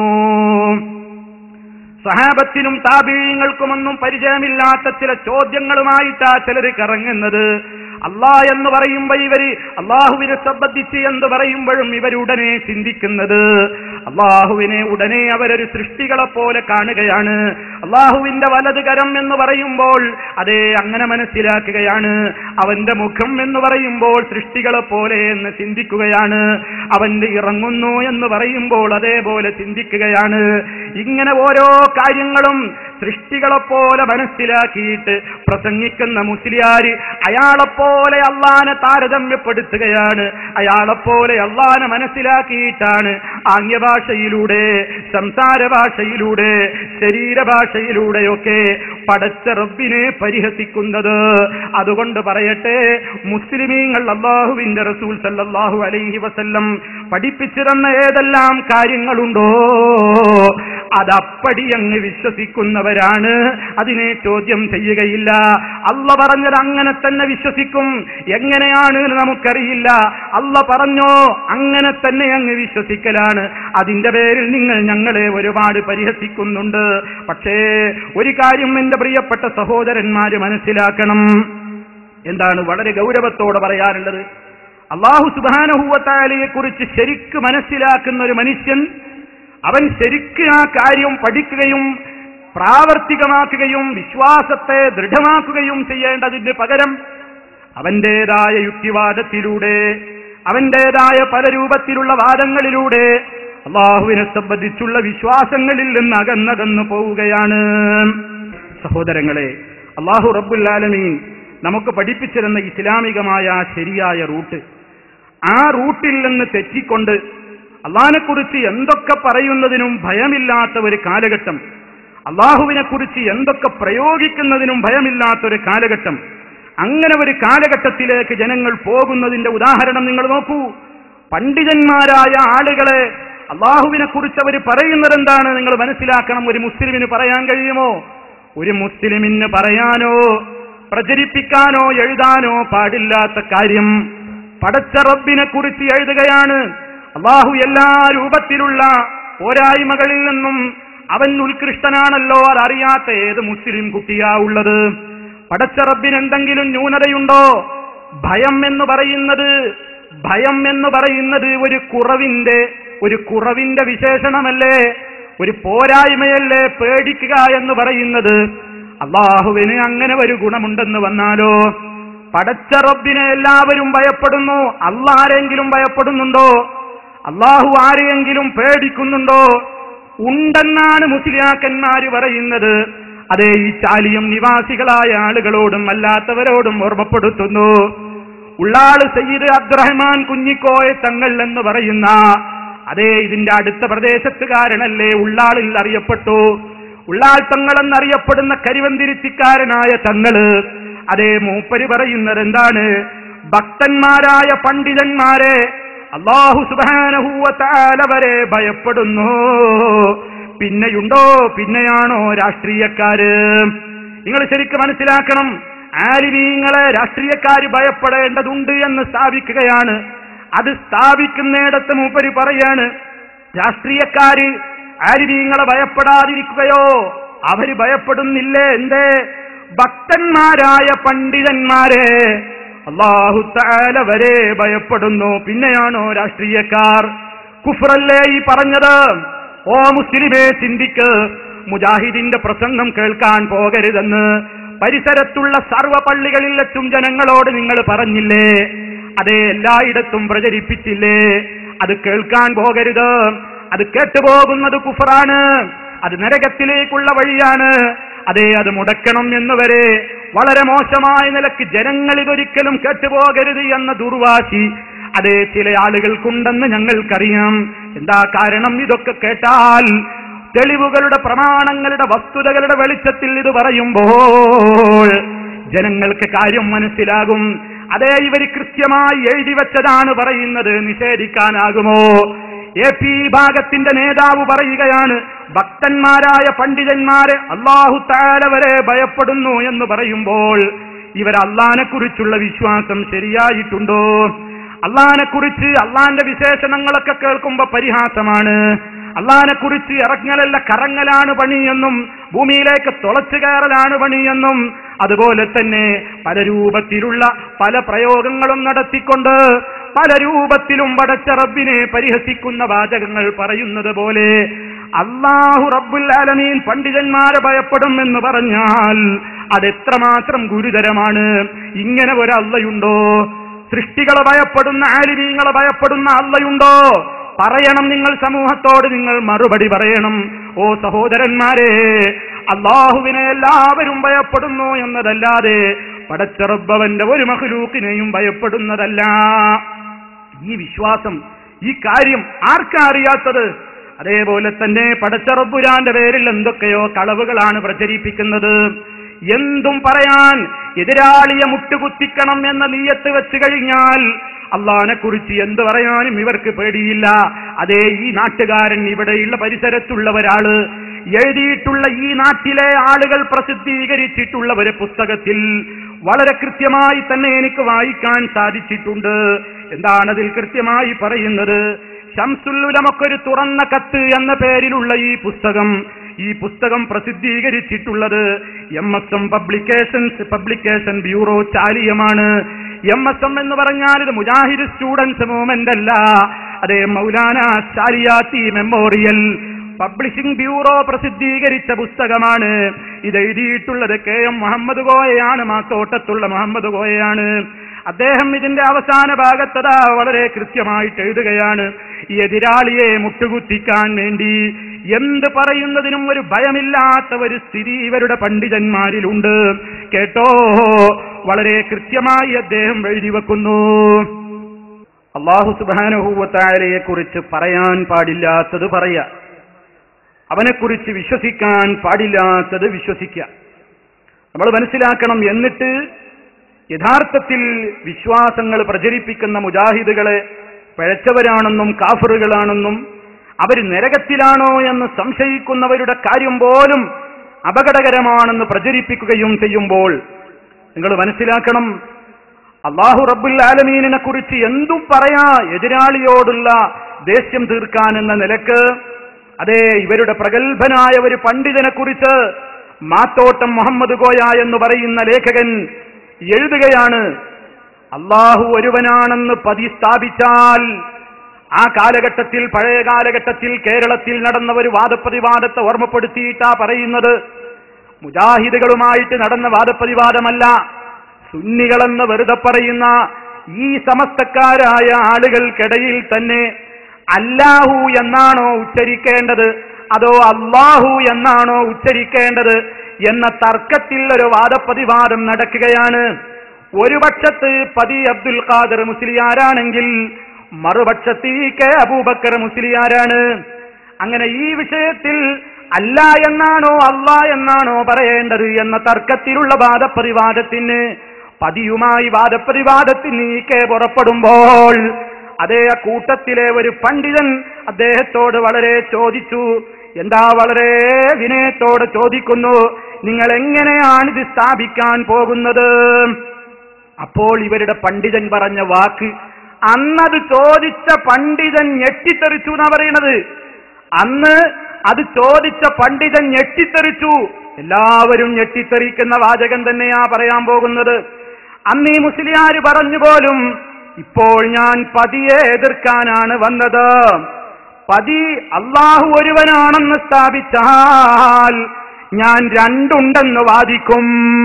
സഹാബത്തിനും താപീയങ്ങൾക്കുമൊന്നും പരിചയമില്ലാത്ത ചില ചോദ്യങ്ങളുമായിട്ടാ ചിലർ കറങ്ങുന്നത് അള്ളാ എന്ന് പറയുമ്പോൾ ഇവര് അള്ളാഹുവിനെ സംബന്ധിച്ച് എന്ന് പറയുമ്പോഴും ഇവരുടനെ ചിന്തിക്കുന്നത് അള്ളാഹുവിനെ ഉടനെ അവരൊരു സൃഷ്ടികളെ പോലെ കാണുകയാണ് അള്ളാഹുവിന്റെ വലത് കരം എന്ന് പറയുമ്പോൾ അതേ അങ്ങനെ മനസ്സിലാക്കുകയാണ് അവന്റെ മുഖം എന്ന് പറയുമ്പോൾ സൃഷ്ടികളെ പോലെ എന്ന് ചിന്തിക്കുകയാണ് അവന്റെ ഇറങ്ങുന്നു എന്ന് പറയുമ്പോൾ അതേപോലെ ചിന്തിക്കുകയാണ് ഇങ്ങനെ ഓരോ കാര്യങ്ങളും സൃഷ്ടികളെ പോലെ മനസ്സിലാക്കിയിട്ട് പ്രസംഗിക്കുന്ന മുസ്ലിയാര് അയാളെപ്പോലെ അള്ളാനെ താരതമ്യപ്പെടുത്തുകയാണ് അയാളെപ്പോലെ അള്ളാനെ മനസ്സിലാക്കിയിട്ടാണ് ആംഗ്യഭാഷയിലൂടെ സംസാര ഭാഷയിലൂടെ ശരീരഭാഷയിലൂടെയൊക്കെ പടച്ച റബ്ബിനെ പരിഹസിക്കുന്നത് അതുകൊണ്ട് പറയട്ടെ മുസ്ലിമീങ്ങൾ അള്ളാഹുവിന്റെ റസൂൽ സല്ലല്ലാഹു അലൈഹി വസല്ലം പഠിപ്പിച്ചു തന്ന ഏതെല്ലാം കാര്യങ്ങളുണ്ടോ അതപ്പടി അങ്ങ് വിശ്വസിക്കുന്നവരാണ് അതിനെ ചോദ്യം ചെയ്യുകയില്ല അല്ല പറഞ്ഞത് അങ്ങനെ തന്നെ വിശ്വസിക്കും എങ്ങനെയാണ് എന്ന് നമുക്കറിയില്ല അല്ല പറഞ്ഞോ അങ്ങനെ തന്നെ അങ്ങ് വിശ്വസിക്കലാണ് അതിന്റെ പേരിൽ നിങ്ങൾ ഞങ്ങളെ ഒരുപാട് പരിഹസിക്കുന്നുണ്ട് പക്ഷേ ഒരു കാര്യം എന്റെ പ്രിയപ്പെട്ട സഹോദരന്മാര് മനസ്സിലാക്കണം എന്താണ് വളരെ ഗൗരവത്തോടെ പറയാറുള്ളത് അള്ളാഹു സുബാനഹൂവത്താലയെ കുറിച്ച് ശരിക്ക് മനസ്സിലാക്കുന്ന ഒരു മനുഷ്യൻ അവൻ ശരിക്ക് ആ കാര്യം പഠിക്കുകയും പ്രാവർത്തികമാക്കുകയും വിശ്വാസത്തെ ദൃഢമാക്കുകയും ചെയ്യേണ്ടതിന് പകരം അവന്റേതായ യുക്തിവാദത്തിലൂടെ അവന്റേതായ പല രൂപത്തിലുള്ള വാദങ്ങളിലൂടെ അള്ളാഹുവിനെ സംബന്ധിച്ചുള്ള വിശ്വാസങ്ങളിൽ നിന്ന് അകന്നകന്നു പോവുകയാണ് സഹോദരങ്ങളെ അള്ളാഹു റബ്ബുല്ലാലമീൻ നമുക്ക് പഠിപ്പിച്ചിരുന്ന ഇസ്ലാമികമായ ആ ശരിയായ റൂട്ട് ആ റൂട്ടിൽ നിന്ന് തെറ്റിക്കൊണ്ട് അള്ളാഹിനെക്കുറിച്ച് എന്തൊക്കെ പറയുന്നതിനും ഭയമില്ലാത്ത ഒരു കാലഘട്ടം അള്ളാഹുവിനെ കുറിച്ച് എന്തൊക്കെ പ്രയോഗിക്കുന്നതിനും ഭയമില്ലാത്ത ഒരു കാലഘട്ടം അങ്ങനെ ഒരു കാലഘട്ടത്തിലേക്ക് ജനങ്ങൾ പോകുന്നതിന്റെ ഉദാഹരണം നിങ്ങൾ നോക്കൂ പണ്ഡിതന്മാരായ ആളുകളെ അള്ളാഹുവിനെ കുറിച്ച് അവർ പറയുന്നത് എന്താണ് നിങ്ങൾ മനസ്സിലാക്കണം ഒരു മുസ്ലിമിന് പറയാൻ കഴിയുമോ ഒരു മുസ്ലിമിന് പറയാനോ പ്രചരിപ്പിക്കാനോ എഴുതാനോ പാടില്ലാത്ത കാര്യം പടച്ച റബ്ബിനെ കുറിച്ച് എഴുതുകയാണ് അള്ളാഹു എല്ലാ രൂപത്തിലുള്ള പോരായ്മകളിൽ നിന്നും അവൻ ഉത്കൃഷ്ടനാണല്ലോ അതറിയാത്ത ഏത് മുസ്ലിം കുട്ടിയാ ഉള്ളത് പടച്ച റബ്ബിന് എന്തെങ്കിലും ന്യൂനതയുണ്ടോ ഭയം എന്ന് പറയുന്നത് ഭയം എന്ന് പറയുന്നത് ഒരു കുറവിന്റെ ഒരു കുറവിന്റെ വിശേഷണമല്ലേ ഒരു പോരായ്മയല്ലേ പേടിക്കുക എന്ന് പറയുന്നത് അള്ളാഹുവിന് അങ്ങനെ ഒരു ഗുണമുണ്ടെന്ന് വന്നാലോ പടച്ച റബ്ബിനെ എല്ലാവരും ഭയപ്പെടുന്നു അള്ളാരെങ്കിലും ഭയപ്പെടുന്നുണ്ടോ അള്ളാഹു ആരെയെങ്കിലും പേടിക്കുന്നുണ്ടോ ഉണ്ടെന്നാണ് മുസ്ലിയാക്കന്മാര് പറയുന്നത് അതേ ഈ ചാലിയം നിവാസികളായ ആളുകളോടും അല്ലാത്തവരോടും ഓർമ്മപ്പെടുത്തുന്നു ഉള്ളാള് സയ്യിദ് അബ്ദുറഹ്മാൻ കുഞ്ഞിക്കോയ തങ്ങൾ എന്ന് പറയുന്ന അതേ ഇതിന്റെ അടുത്ത പ്രദേശത്തുകാരനല്ലേ ഉള്ളാളിൽ അറിയപ്പെട്ടു ഉള്ളാൾ തങ്ങൾ എന്നറിയപ്പെടുന്ന കരിവന്തിരിച്ചിക്കാരനായ തങ്ങള് അതേ മൂപ്പര് പറയുന്നത് എന്താണ് ഭക്തന്മാരായ പണ്ഡിതന്മാരെ അള്ളാഹു സുബാനഹൂവത്താല വരെ ഭയപ്പെടുന്നു പിന്നെയുണ്ടോ പിന്നെയാണോ രാഷ്ട്രീയക്കാര് നിങ്ങൾ ശരിക്കും മനസ്സിലാക്കണം ആലിമീങ്ങളെ രാഷ്ട്രീയക്കാര് ഭയപ്പെടേണ്ടതുണ്ട് എന്ന് സ്ഥാപിക്കുകയാണ് അത് സ്ഥാപിക്കുന്നിടത്ത് മൂപ്പര് പറയാണ് രാഷ്ട്രീയക്കാര് ആലിമീങ്ങളെ ഭയപ്പെടാതിരിക്കുകയോ അവര് ഭയപ്പെടുന്നില്ലേ എന്തേ ഭക്തന്മാരായ പണ്ഡിതന്മാരെ അള്ളാഹു താല വരെ ഭയപ്പെടുന്നു പിന്നെയാണോ രാഷ്ട്രീയക്കാർ കുഫറല്ലേ ഈ പറഞ്ഞത് ഓ മുസ്ലിമേ ചിന്തിക്ക് മുജാഹിദിന്റെ പ്രസംഗം കേൾക്കാൻ പോകരുതെന്ന് പരിസരത്തുള്ള സർവ പള്ളികളിൽ വെച്ചും ജനങ്ങളോട് നിങ്ങൾ പറഞ്ഞില്ലേ അതേ എല്ലായിടത്തും പ്രചരിപ്പിച്ചില്ലേ അത് കേൾക്കാൻ പോകരുത് അത് കേട്ടുപോകുന്നത് കുഫറാണ് അത് നരകത്തിലേക്കുള്ള വഴിയാണ് അതേ അത് മുടക്കണം എന്നുവരെ വളരെ മോശമായ നിലക്ക് ജനങ്ങൾ ഇതൊരിക്കലും കേട്ടുപോകരുത് എന്ന ദുർവാശി അതേ ചില ആളുകൾക്കുണ്ടെന്ന് ഞങ്ങൾക്കറിയാം എന്താ കാരണം ഇതൊക്കെ കേട്ടാൽ തെളിവുകളുടെ പ്രമാണങ്ങളുടെ വസ്തുതകളുടെ വെളിച്ചത്തിൽ ഇത് പറയുമ്പോൾ ജനങ്ങൾക്ക് കാര്യം മനസ്സിലാകും അതേ ഇവർ കൃത്യമായി എഴുതി വെച്ചതാണ് പറയുന്നത് നിഷേധിക്കാനാകുമോ എ പി വിഭാഗത്തിന്റെ നേതാവ് പറയുകയാണ് ഭക്തന്മാരായ പണ്ഡിതന്മാരെ അള്ളാഹു താല വരെ ഭയപ്പെടുന്നു എന്ന് പറയുമ്പോൾ ഇവർ അള്ളഹാനെ കുറിച്ചുള്ള വിശ്വാസം ശരിയായിട്ടുണ്ടോ അള്ളഹാനെ കുറിച്ച് അള്ളാന്റെ വിശേഷണങ്ങളൊക്കെ കേൾക്കുമ്പോ പരിഹാസമാണ് അള്ളഹാനെ കുറിച്ച് ഇറങ്ങലല്ല കറങ്ങലാണ് പണിയെന്നും ഭൂമിയിലേക്ക് തുളച്ചു കയറലാണ് പണിയെന്നും അതുപോലെ തന്നെ പല രൂപത്തിലുള്ള പല പ്രയോഗങ്ങളും നടത്തിക്കൊണ്ട് പല രൂപത്തിലും പടച്ച റബ്ബിനെ പരിഹസിക്കുന്ന വാചകങ്ങൾ പറയുന്നത് പോലെ അള്ളാഹു റബ്ബുൽ ആലമീൻ പണ്ഡിതന്മാരെ ഭയപ്പെടും എന്ന് പറഞ്ഞാൽ അതെത്രമാത്രം ഗുരുതരമാണ് ഇങ്ങനെ ഒരു അള്ളയുണ്ടോ സൃഷ്ടികളെ ഭയപ്പെടുന്ന ആലിമീങ്ങളെ ഭയപ്പെടുന്ന അള്ളയുണ്ടോ പറയണം നിങ്ങൾ സമൂഹത്തോട് നിങ്ങൾ മറുപടി പറയണം ഓ സഹോദരന്മാരെ അള്ളാഹുവിനെ എല്ലാവരും ഭയപ്പെടുന്നു എന്നതല്ലാതെ പടച്ചറബവന്റെ ഒരു മഹലൂക്കിനെയും ഭയപ്പെടുന്നതല്ല ഈ വിശ്വാസം ഈ കാര്യം ആർക്കാ അറിയാത്തത് അതേപോലെ തന്നെ പടച്ചറബുരാന്റെ പേരിൽ എന്തൊക്കെയോ കളവുകളാണ് പ്രചരിപ്പിക്കുന്നത് എന്തും പറയാൻ എതിരാളിയെ മുട്ടുകുത്തിക്കണം എന്ന നീയത്ത് വെച്ച് കഴിഞ്ഞാൽ അള്ളഹാനെ കുറിച്ച് എന്ത് പറയാനും ഇവർക്ക് പേടിയില്ല അതേ ഈ നാട്ടുകാരൻ ഇവിടെയുള്ള പരിസരത്തുള്ള ഒരാള് എഴുതിയിട്ടുള്ള ഈ നാട്ടിലെ ആളുകൾ പ്രസിദ്ധീകരിച്ചിട്ടുള്ള ഒരു പുസ്തകത്തിൽ വളരെ കൃത്യമായി തന്നെ എനിക്ക് വായിക്കാൻ സാധിച്ചിട്ടുണ്ട് എന്താണ് അതിൽ കൃത്യമായി പറയുന്നത് ഷംസുല്ലുലമക്കൊരു തുറന്ന കത്ത് എന്ന പേരിലുള്ള ഈ പുസ്തകം ഈ പുസ്തകം പ്രസിദ്ധീകരിച്ചിട്ടുള്ളത് M S M publications publication bureau ചാലിയമാണ് എം എസ് എം എന്ന് പറഞ്ഞാൽ ഇത് മുജാഹിദ് സ്റ്റുഡൻസ് മൂവ്മെന്റ് അല്ല അതേ Maulana Chaliyathi memorial publishing bureau പ്രസിദ്ധീകരിച്ച പുസ്തകമാണ് ഇത് എഴുതിയിട്ടുള്ളത് കെ എം മുഹമ്മദ് കോയയാണ് മാത്തോട്ടത്തുള്ള മുഹമ്മദ് കോയയാണ് അദ്ദേഹം ഇതിന്റെ അവസാന ഭാഗത്തത വളരെ കൃത്യമായിട്ട് എഴുതുകയാണ് ഈ എതിരാളിയെ മുട്ടുകുത്തിക്കാൻ വേണ്ടി എന്ത് പറയുന്നതിനും ഒരു ഭയമില്ലാത്ത ഒരു സ്ഥിതി ഇവരുടെ പണ്ഡിതന്മാരിലുണ്ട് കേട്ടോ വളരെ കൃത്യമായി അദ്ദേഹം എഴുതി വെക്കുന്നു അള്ളാഹു സുബാനുഭൂവത്തായാലയെ കുറിച്ച് പറയാൻ പാടില്ലാത്തത് പറയാ അവനെക്കുറിച്ച് വിശ്വസിക്കാൻ പാടില്ലാത്തത് വിശ്വസിക്കുക നമ്മൾ മനസ്സിലാക്കണം എന്നിട്ട് യഥാർത്ഥത്തിൽ വിശ്വാസങ്ങൾ പ്രചരിപ്പിക്കുന്ന മുജാഹിദുകളെ പിഴച്ചവരാണെന്നും കാഫറുകളാണെന്നും അവർ നരകത്തിലാണോ എന്ന് സംശയിക്കുന്നവരുടെ കാര്യം പോലും അപകടകരമാണെന്ന് പ്രചരിപ്പിക്കുകയും ചെയ്യുമ്പോൾ നിങ്ങൾ മനസ്സിലാക്കണം അള്ളാഹു റബ്ബുൽ ആലമീനിനെ കുറിച്ച് എന്തും പറയാ എതിരാളിയോടുള്ള ദേഷ്യം തീർക്കാൻ എന്ന നിലക്ക് അതെ ഇവരുടെ പ്രഗത്ഭനായ ഒരു പണ്ഡിതനെ കുറിച്ച് മാത്തോട്ടം മുഹമ്മദ് കോയ എന്ന് പറയുന്ന ലേഖകൻ എഴുതുകയാണ് അള്ളാഹു ഒരുവനാണെന്ന് പതി സ്ഥാപിച്ചാൽ ആ കാലഘട്ടത്തിൽ പഴയ കാലഘട്ടത്തിൽ കേരളത്തിൽ നടന്ന ഒരു വാദപ്രതിവാദത്തെ ഓർമ്മപ്പെടുത്തിയിട്ടാ പറയുന്നത് മുജാഹിദുകളുമായിട്ട് നടന്ന വാദപ്രതിവാദമല്ല സുന്നികളെന്ന് വെറുതെ പറയുന്ന ഈ സമസ്തക്കാരായ ആളുകൾക്കിടയിൽ തന്നെ അല്ലാഹു എന്നാണോ ഉച്ചരിക്കേണ്ടത് അതോ അള്ളാഹു എന്നാണോ ഉച്ചരിക്കേണ്ടത് എന്ന തർക്കത്തിൽ ഒരു വാദപ്രതിവാദം നടക്കുകയാണ് ഒരു പക്ഷത്ത് പതി അബ്ദുൽ ഖാദർ മുസ്ലിയാരാണെങ്കിൽ മറുപക്ഷത്ത് ഈ കെ അബൂബക്കർ മുസ്ലിയാരാണ് അങ്ങനെ ഈ വിഷയത്തിൽ അല്ല എന്നാണോ അല്ല എന്നാണോ പറയേണ്ടത് എന്ന തർക്കത്തിലുള്ള വാദപ്രതിവാദത്തിന് പതിയുമായി വാദപ്രതിവാദത്തിന് ഈ കെ പുറപ്പെടുമ്പോൾ അതേ കൂട്ടത്തിലെ ഒരു പണ്ഡിതൻ അദ്ദേഹത്തോട് വളരെ ചോദിച്ചു എന്താ വളരെ വിനയത്തോട് ചോദിക്കുന്നു നിങ്ങൾ എങ്ങനെയാണിത് സ്ഥാപിക്കാൻ പോകുന്നത് അപ്പോൾ ഇവരുടെ പണ്ഡിതൻ പറഞ്ഞ വാക്ക് അന്നത് ചോദിച്ച പണ്ഡിതൻ ഞെട്ടിത്തെറിച്ചു എന്നാ പറയണത് അന്ന് അത് ചോദിച്ച പണ്ഡിതൻ ഞെട്ടിത്തെറിച്ചു എല്ലാവരും ഞെട്ടിത്തെറിക്കുന്ന വാചകം തന്നെയാ പറയാൻ പോകുന്നത് അന്ന് ഈ മുസ്ലിയാര് പറഞ്ഞു പോലും ഇപ്പോൾ ഞാൻ പതിയെ എതിർക്കാനാണ് വന്നത് പതി അള്ളാഹു ഒരുവനാണെന്ന് സ്ഥാപിച്ചാൽ ഞാൻ രണ്ടുണ്ടെന്ന് വാദിക്കും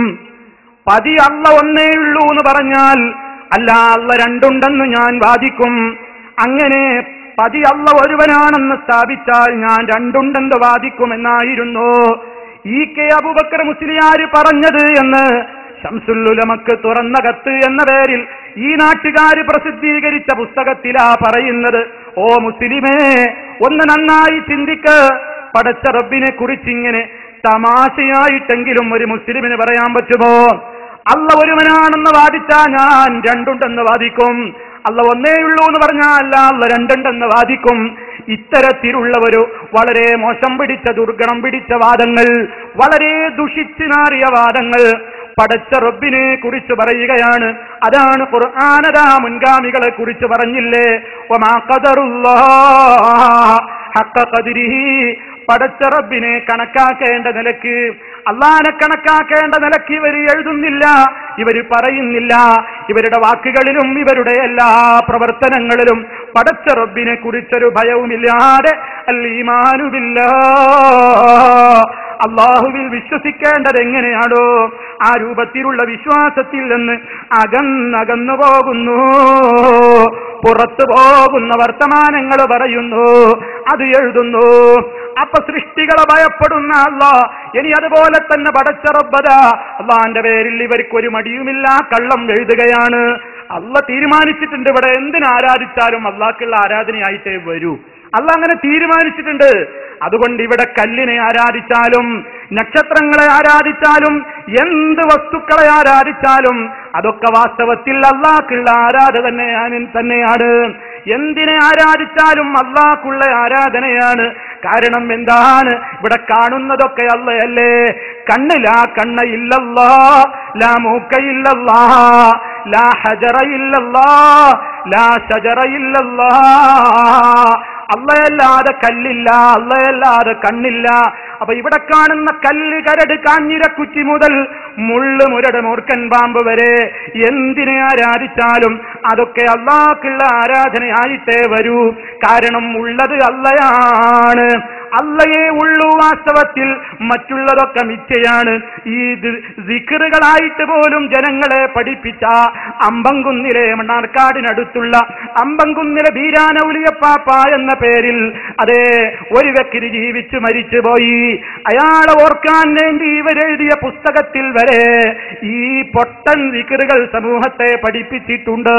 പതി അല്ല ഒന്നേ ഉള്ളൂ എന്ന് പറഞ്ഞാൽ അല്ല അല്ല രണ്ടുണ്ടെന്ന് ഞാൻ വാദിക്കും അങ്ങനെ പതി അല്ല ഒരുവനാണെന്ന് സ്ഥാപിച്ചാൽ ഞാൻ രണ്ടുണ്ടെന്ന് വാദിക്കുമെന്നായിരുന്നു ഈ കെ അബുബക്കർ മുസ്ലിയാര് പറഞ്ഞത് എന്ന് ഷംസുല്ലുലമക്ക് തുറന്ന കത്ത് എന്ന പേരിൽ ഈ നാട്ടുകാര് പ്രസിദ്ധീകരിച്ച പുസ്തകത്തിലാ പറയുന്നത് ഓ മുസ്ലിമേ ഒന്ന് നന്നായി ചിന്തിക്ക് പടച്ച റബ്ബിനെ കുറിച്ചിങ്ങനെ തമാശയായിട്ടെങ്കിലും ഒരു മുസ്ലിമിന് പറയാൻ പറ്റുമോ അല്ല ഒരുവനാണെന്ന് വാദിച്ചാ ഞാൻ രണ്ടുണ്ടെന്ന് വാദിക്കും അല്ല ഒന്നേ ഉള്ളൂ എന്ന് പറഞ്ഞാൽ അല്ല അല്ല രണ്ടുണ്ടെന്ന് വാദിക്കും ഇത്തരത്തിലുള്ള ഒരു വളരെ മോശം പിടിച്ച ദുർഗണം പിടിച്ച വാദങ്ങൾ വളരെ ദുഷിച്ചു നാറിയ വാദങ്ങൾ പടച്ച റബ്ബിനെ കുറിച്ച് പറയുകയാണ് അതാണ് ഖുർആാനതാ മുൻഗാമികളെ കുറിച്ച് പറഞ്ഞില്ലേ ഒമാ ഖദറുല്ലാഹ് ഹഖ ഖദ്രിഹി പടച്ച റബ്ബിനെ കണക്കാക്കേണ്ട നിലക്ക് അള്ളാനെ കണക്കാക്കേണ്ട നിലക്ക് ഇവർ എഴുതുന്നില്ല ഇവർ പറയുന്നില്ല ഇവരുടെ വാക്കുകളിലും ഇവരുടെ എല്ലാ പ്രവർത്തനങ്ങളിലും പടച്ച റബ്ബിനെ കുറിച്ചൊരു ഭയവുമില്ലാതെ അല്ലീമാനുമില്ല അള്ളാഹുവിൽ വിശ്വസിക്കേണ്ടത് എങ്ങനെയാണോ ആ രൂപത്തിലുള്ള വിശ്വാസത്തിൽ നിന്ന് അകന്നകന്നു പോകുന്നു പുറത്തു പോകുന്ന വർത്തമാനങ്ങൾ പറയുന്നു അത് എഴുതുന്നു അപ്പൊ സൃഷ്ടികളെ ഭയപ്പെടുന്ന അല്ല ഇനി അതുപോലെ തന്നെ പടച്ച റബ്ബത അള്ളാന്റെ പേരിൽ ഇവർക്ക് ഒരു മടിയുമില്ല കള്ളം എഴുതുകയാണ് അല്ല തീരുമാനിച്ചിട്ടുണ്ട് ഇവിടെ എന്തിനാരാധിച്ചാലും അള്ളാഹ്ക്കുള്ള ആരാധനയായിട്ടേ വരൂ അല്ല അങ്ങനെ തീരുമാനിച്ചിട്ടുണ്ട് അതുകൊണ്ട് ഇവിടെ കല്ലിനെ ആരാധിച്ചാലും നക്ഷത്രങ്ങളെ ആരാധിച്ചാലും എന്ത് വസ്തുക്കളെ ആരാധിച്ചാലും അതൊക്കെ വാസ്തവത്തിൽ അള്ളാഹ്ക്കുള്ള ആരാധന തന്നെയാണ് തന്നെയാണ് എന്തിനെ ആരാധിച്ചാലും അള്ളാഹ്ക്കുള്ള ആരാധനയാണ് കാരണം എന്താണ് ഇവിടെ കാണുന്നതൊക്കെ അല്ലയല്ലേ കണ്ണിലാ കണ്ണ ഇല്ലല്ലാ ലാ മൂക്ക ഇല്ലല്ലാ ലാ ഹജറ ഇല്ലല്ലാ ലാ ഷജറ ഇല്ലല്ലാ അള്ളയല്ലാതെ കല്ലില്ല അള്ളയല്ലാതെ കണ്ണില്ല അപ്പൊ ഇവിടെ കാണുന്ന കല്ല് കരട് കാഞ്ഞിരക്കുച്ചി മുതൽ മുള്ളു മുരട് മൂർക്കൻ പാമ്പ് വരെ എന്തിനെ ആരാധിച്ചാലും അതൊക്കെ അള്ളാഹ്ക്കുള്ള ആരാധനയായിട്ടേ വരൂ കാരണം ഉള്ളത് അള്ളയാണ് അള്ളയെ ഉള്ളു വാസ്തവത്തിൽ മറ്റുള്ളതൊക്കെ മിച്ചയാണ് ഈ സിക്കറുകളായിട്ട് പോലും ജനങ്ങളെ പഠിപ്പിച്ച അമ്പങ്കുന്നിലെ മണ്ണാർക്കാടിനടുത്തുള്ള അമ്പങ്കുന്നിലെ ബീരാനൗലിയപ്പാപ്പ എന്ന പേരിൽ അതെ ഒരു വ്യക്തി ജീവിച്ചു മരിച്ചു പോയി അയാളെ ഓർക്കാൻ വേണ്ടി ഇവരെഴുതിയ പുസ്തകത്തിൽ വരെ ഈ പൊട്ടൻ വിക്കറുകൾ സമൂഹത്തെ പഠിപ്പിച്ചിട്ടുണ്ട്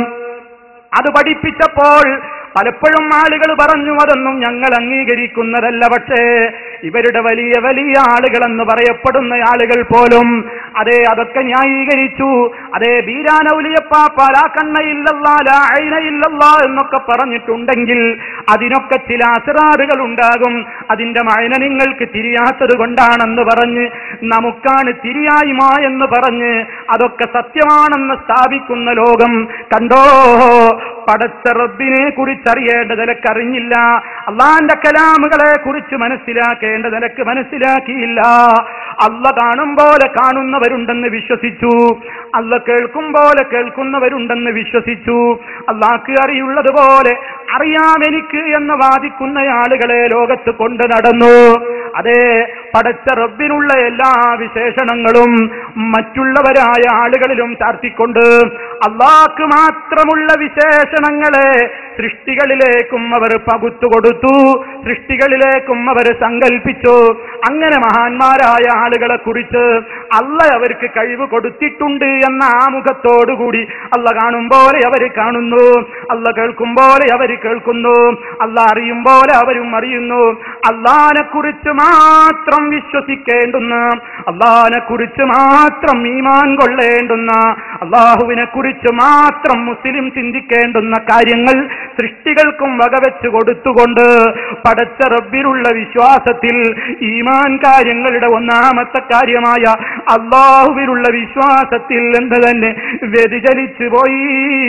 അത് പഠിപ്പിച്ചപ്പോൾ പലപ്പോഴും ആളുകൾ പറഞ്ഞു അതൊന്നും ഞങ്ങൾ അംഗീകരിക്കുന്നതല്ല പക്ഷേ ഇവരുടെ വലിയ വലിയ ആളുകളെന്ന് പറയപ്പെടുന്ന ആളുകൾ പോലും അതെ അതൊക്കെ ന്യായീകരിച്ചു അതേ ബീരാനൗലിയപ്പാപ്പാല കണ്ണയില്ലല്ലാ അയിനയില്ലല്ല എന്നൊക്കെ പറഞ്ഞിട്ടുണ്ടെങ്കിൽ അതിനൊക്കെ ചില അസറാറുകൾ ഉണ്ടാകും അതിന്റെ മഴന നിങ്ങൾക്ക് തിരിയാത്തത് കൊണ്ടാണെന്ന് പറഞ്ഞ് നമുക്കാണ് തിരിയായ്മ എന്ന് പറഞ്ഞ് അതൊക്കെ സത്യമാണെന്ന് സ്ഥാപിക്കുന്ന ലോകം കണ്ടോ പടച്ച റബ്ബിനെ കുറിച്ചറിയേണ്ട നിലക്കറിഞ്ഞില്ല അള്ളാന്റെ കലാമുകളെ കുറിച്ച് മനസ്സിലാക്കേണ്ട നിലക്ക് മനസ്സിലാക്കിയില്ല അല്ല കാണും പോലെ കാണുന്നവരുണ്ടെന്ന് വിശ്വസിച്ചു അല്ല കേൾക്കും പോലെ കേൾക്കുന്നവരുണ്ടെന്ന് വിശ്വസിച്ചു അള്ളാഹ്ക്ക് അറിയുള്ളതുപോലെ അറിയാം എനിക്ക് എന്ന് വാദിക്കുന്ന ആളുകളെ ലോകത്ത് കൊണ്ട് നടന്നു അതെ പടച്ച റബ്ബിനുള്ള എല്ലാ വിശേഷണങ്ങളും മറ്റുള്ളവരായ ആളുകളിലും ചാർത്തിക്കൊണ്ട് അള്ളാഹ്ക്ക് മാത്രമുള്ള വിശേഷണങ്ങളെ സൃഷ്ടികളിലേക്കും അവർ പകുത്തു കൊടുത്തു സൃഷ്ടികളിലേക്കും അവർ സങ്കല്പിച്ചു അങ്ങനെ മഹാന്മാരായ ആളുകളെ കുറിച്ച് അല്ല അവർക്ക് കഴിവ് കൊടുത്തിട്ടുണ്ട് എന്ന ആമുഖത്തോടുകൂടി അല്ല കാണും പോലെ അവർ കാണുന്നു അല്ല കേൾക്കും പോലെ അവർ കേൾക്കുന്നു അല്ല അറിയും പോലെ അവരും അറിയുന്നു അള്ളാനെ കുറിച്ച് മാത്രം വിശ്വസിക്കേണ്ടുന്ന അള്ളാനെ കുറിച്ച് മാത്രം ഈമാൻ കൊള്ളേണ്ടുന്ന അള്ളാഹുവിനെ കുറിച്ച് മാത്രം മുസ്ലിം ചിന്തിക്കേണ്ടുന്ന കാര്യങ്ങൾ സൃഷ്ടികൾക്കും വകവെച്ച് കൊടുത്തുകൊണ്ട് പടച്ച റബ്ബിലുള്ള വിശ്വാസത്തിൽ ഈമാൻ കാര്യങ്ങളുടെ ഒന്നാമത്തെ കാര്യമായ അള്ളാഹുവിലുള്ള വിശ്വാസത്തിൽ എന്ന് തന്നെ വ്യതിചലിച്ചു പോയി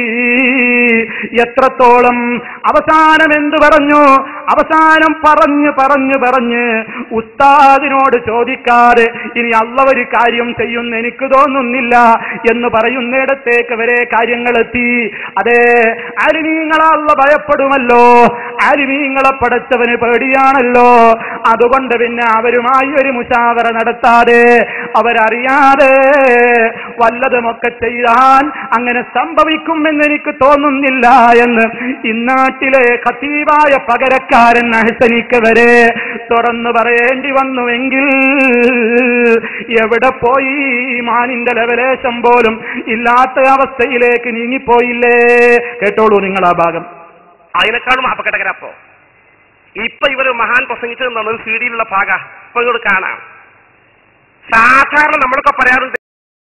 എത്രത്തോളം അവസാനം എന്തു പറഞ്ഞു അവസാനം പറഞ്ഞു പറഞ്ഞു പറഞ്ഞ് ഉസ്താദിനോട് ചോദിക്കാതെ ഇനി അള്ള ഒരു കാര്യം ചെയ്യുന്ന എനിക്ക് തോന്നുന്നില്ല എന്ന് പറയുന്നിടത്തേക്ക് വരെ കാര്യങ്ങളെത്തി അതെ അരിമീങ്ങളെ അള്ള ഭയപ്പെടുമല്ലോ അരിമീങ്ങളെ പടച്ചവന് പേടിയാണല്ലോ അതുകൊണ്ട് പിന്നെ അവരുമായി ഒരു മുഷാവറ നടത്താതെ അവരറിയാതെ വല്ലതുമൊക്കെ ചെയ്താൽ അങ്ങനെ സംഭവിക്കുമെന്ന് എനിക്ക് തോന്നുന്നില്ല എന്ന് ഇന്നാട്ടിലെ ഖത്തീബായ പകരക്കാരൻ അഹസനിക്ക് വരെ തുറന്നു പറയേണ്ടി വന്നുവെങ്കിൽ എവിടെ പോയി മാനിന്റെ ലവലേശം പോലും ഇല്ലാത്ത അവസ്ഥയിലേക്ക് നീങ്ങിപ്പോയില്ലേ കേട്ടോളൂ നിങ്ങൾ ആ ഭാഗം അതിനേക്കാളും അപകടകരപ്പോ ഇപ്പൊ ഇവര് മഹാൻ പ്രസംഗിച്ചത് എന്നുള്ളത് സി ഡിയിലുള്ള ഭാഗ ഇപ്പൊ ഇങ്ങോട്ട് കാണാം സാധാരണ നമ്മളൊക്കെ പറയാറുണ്ട്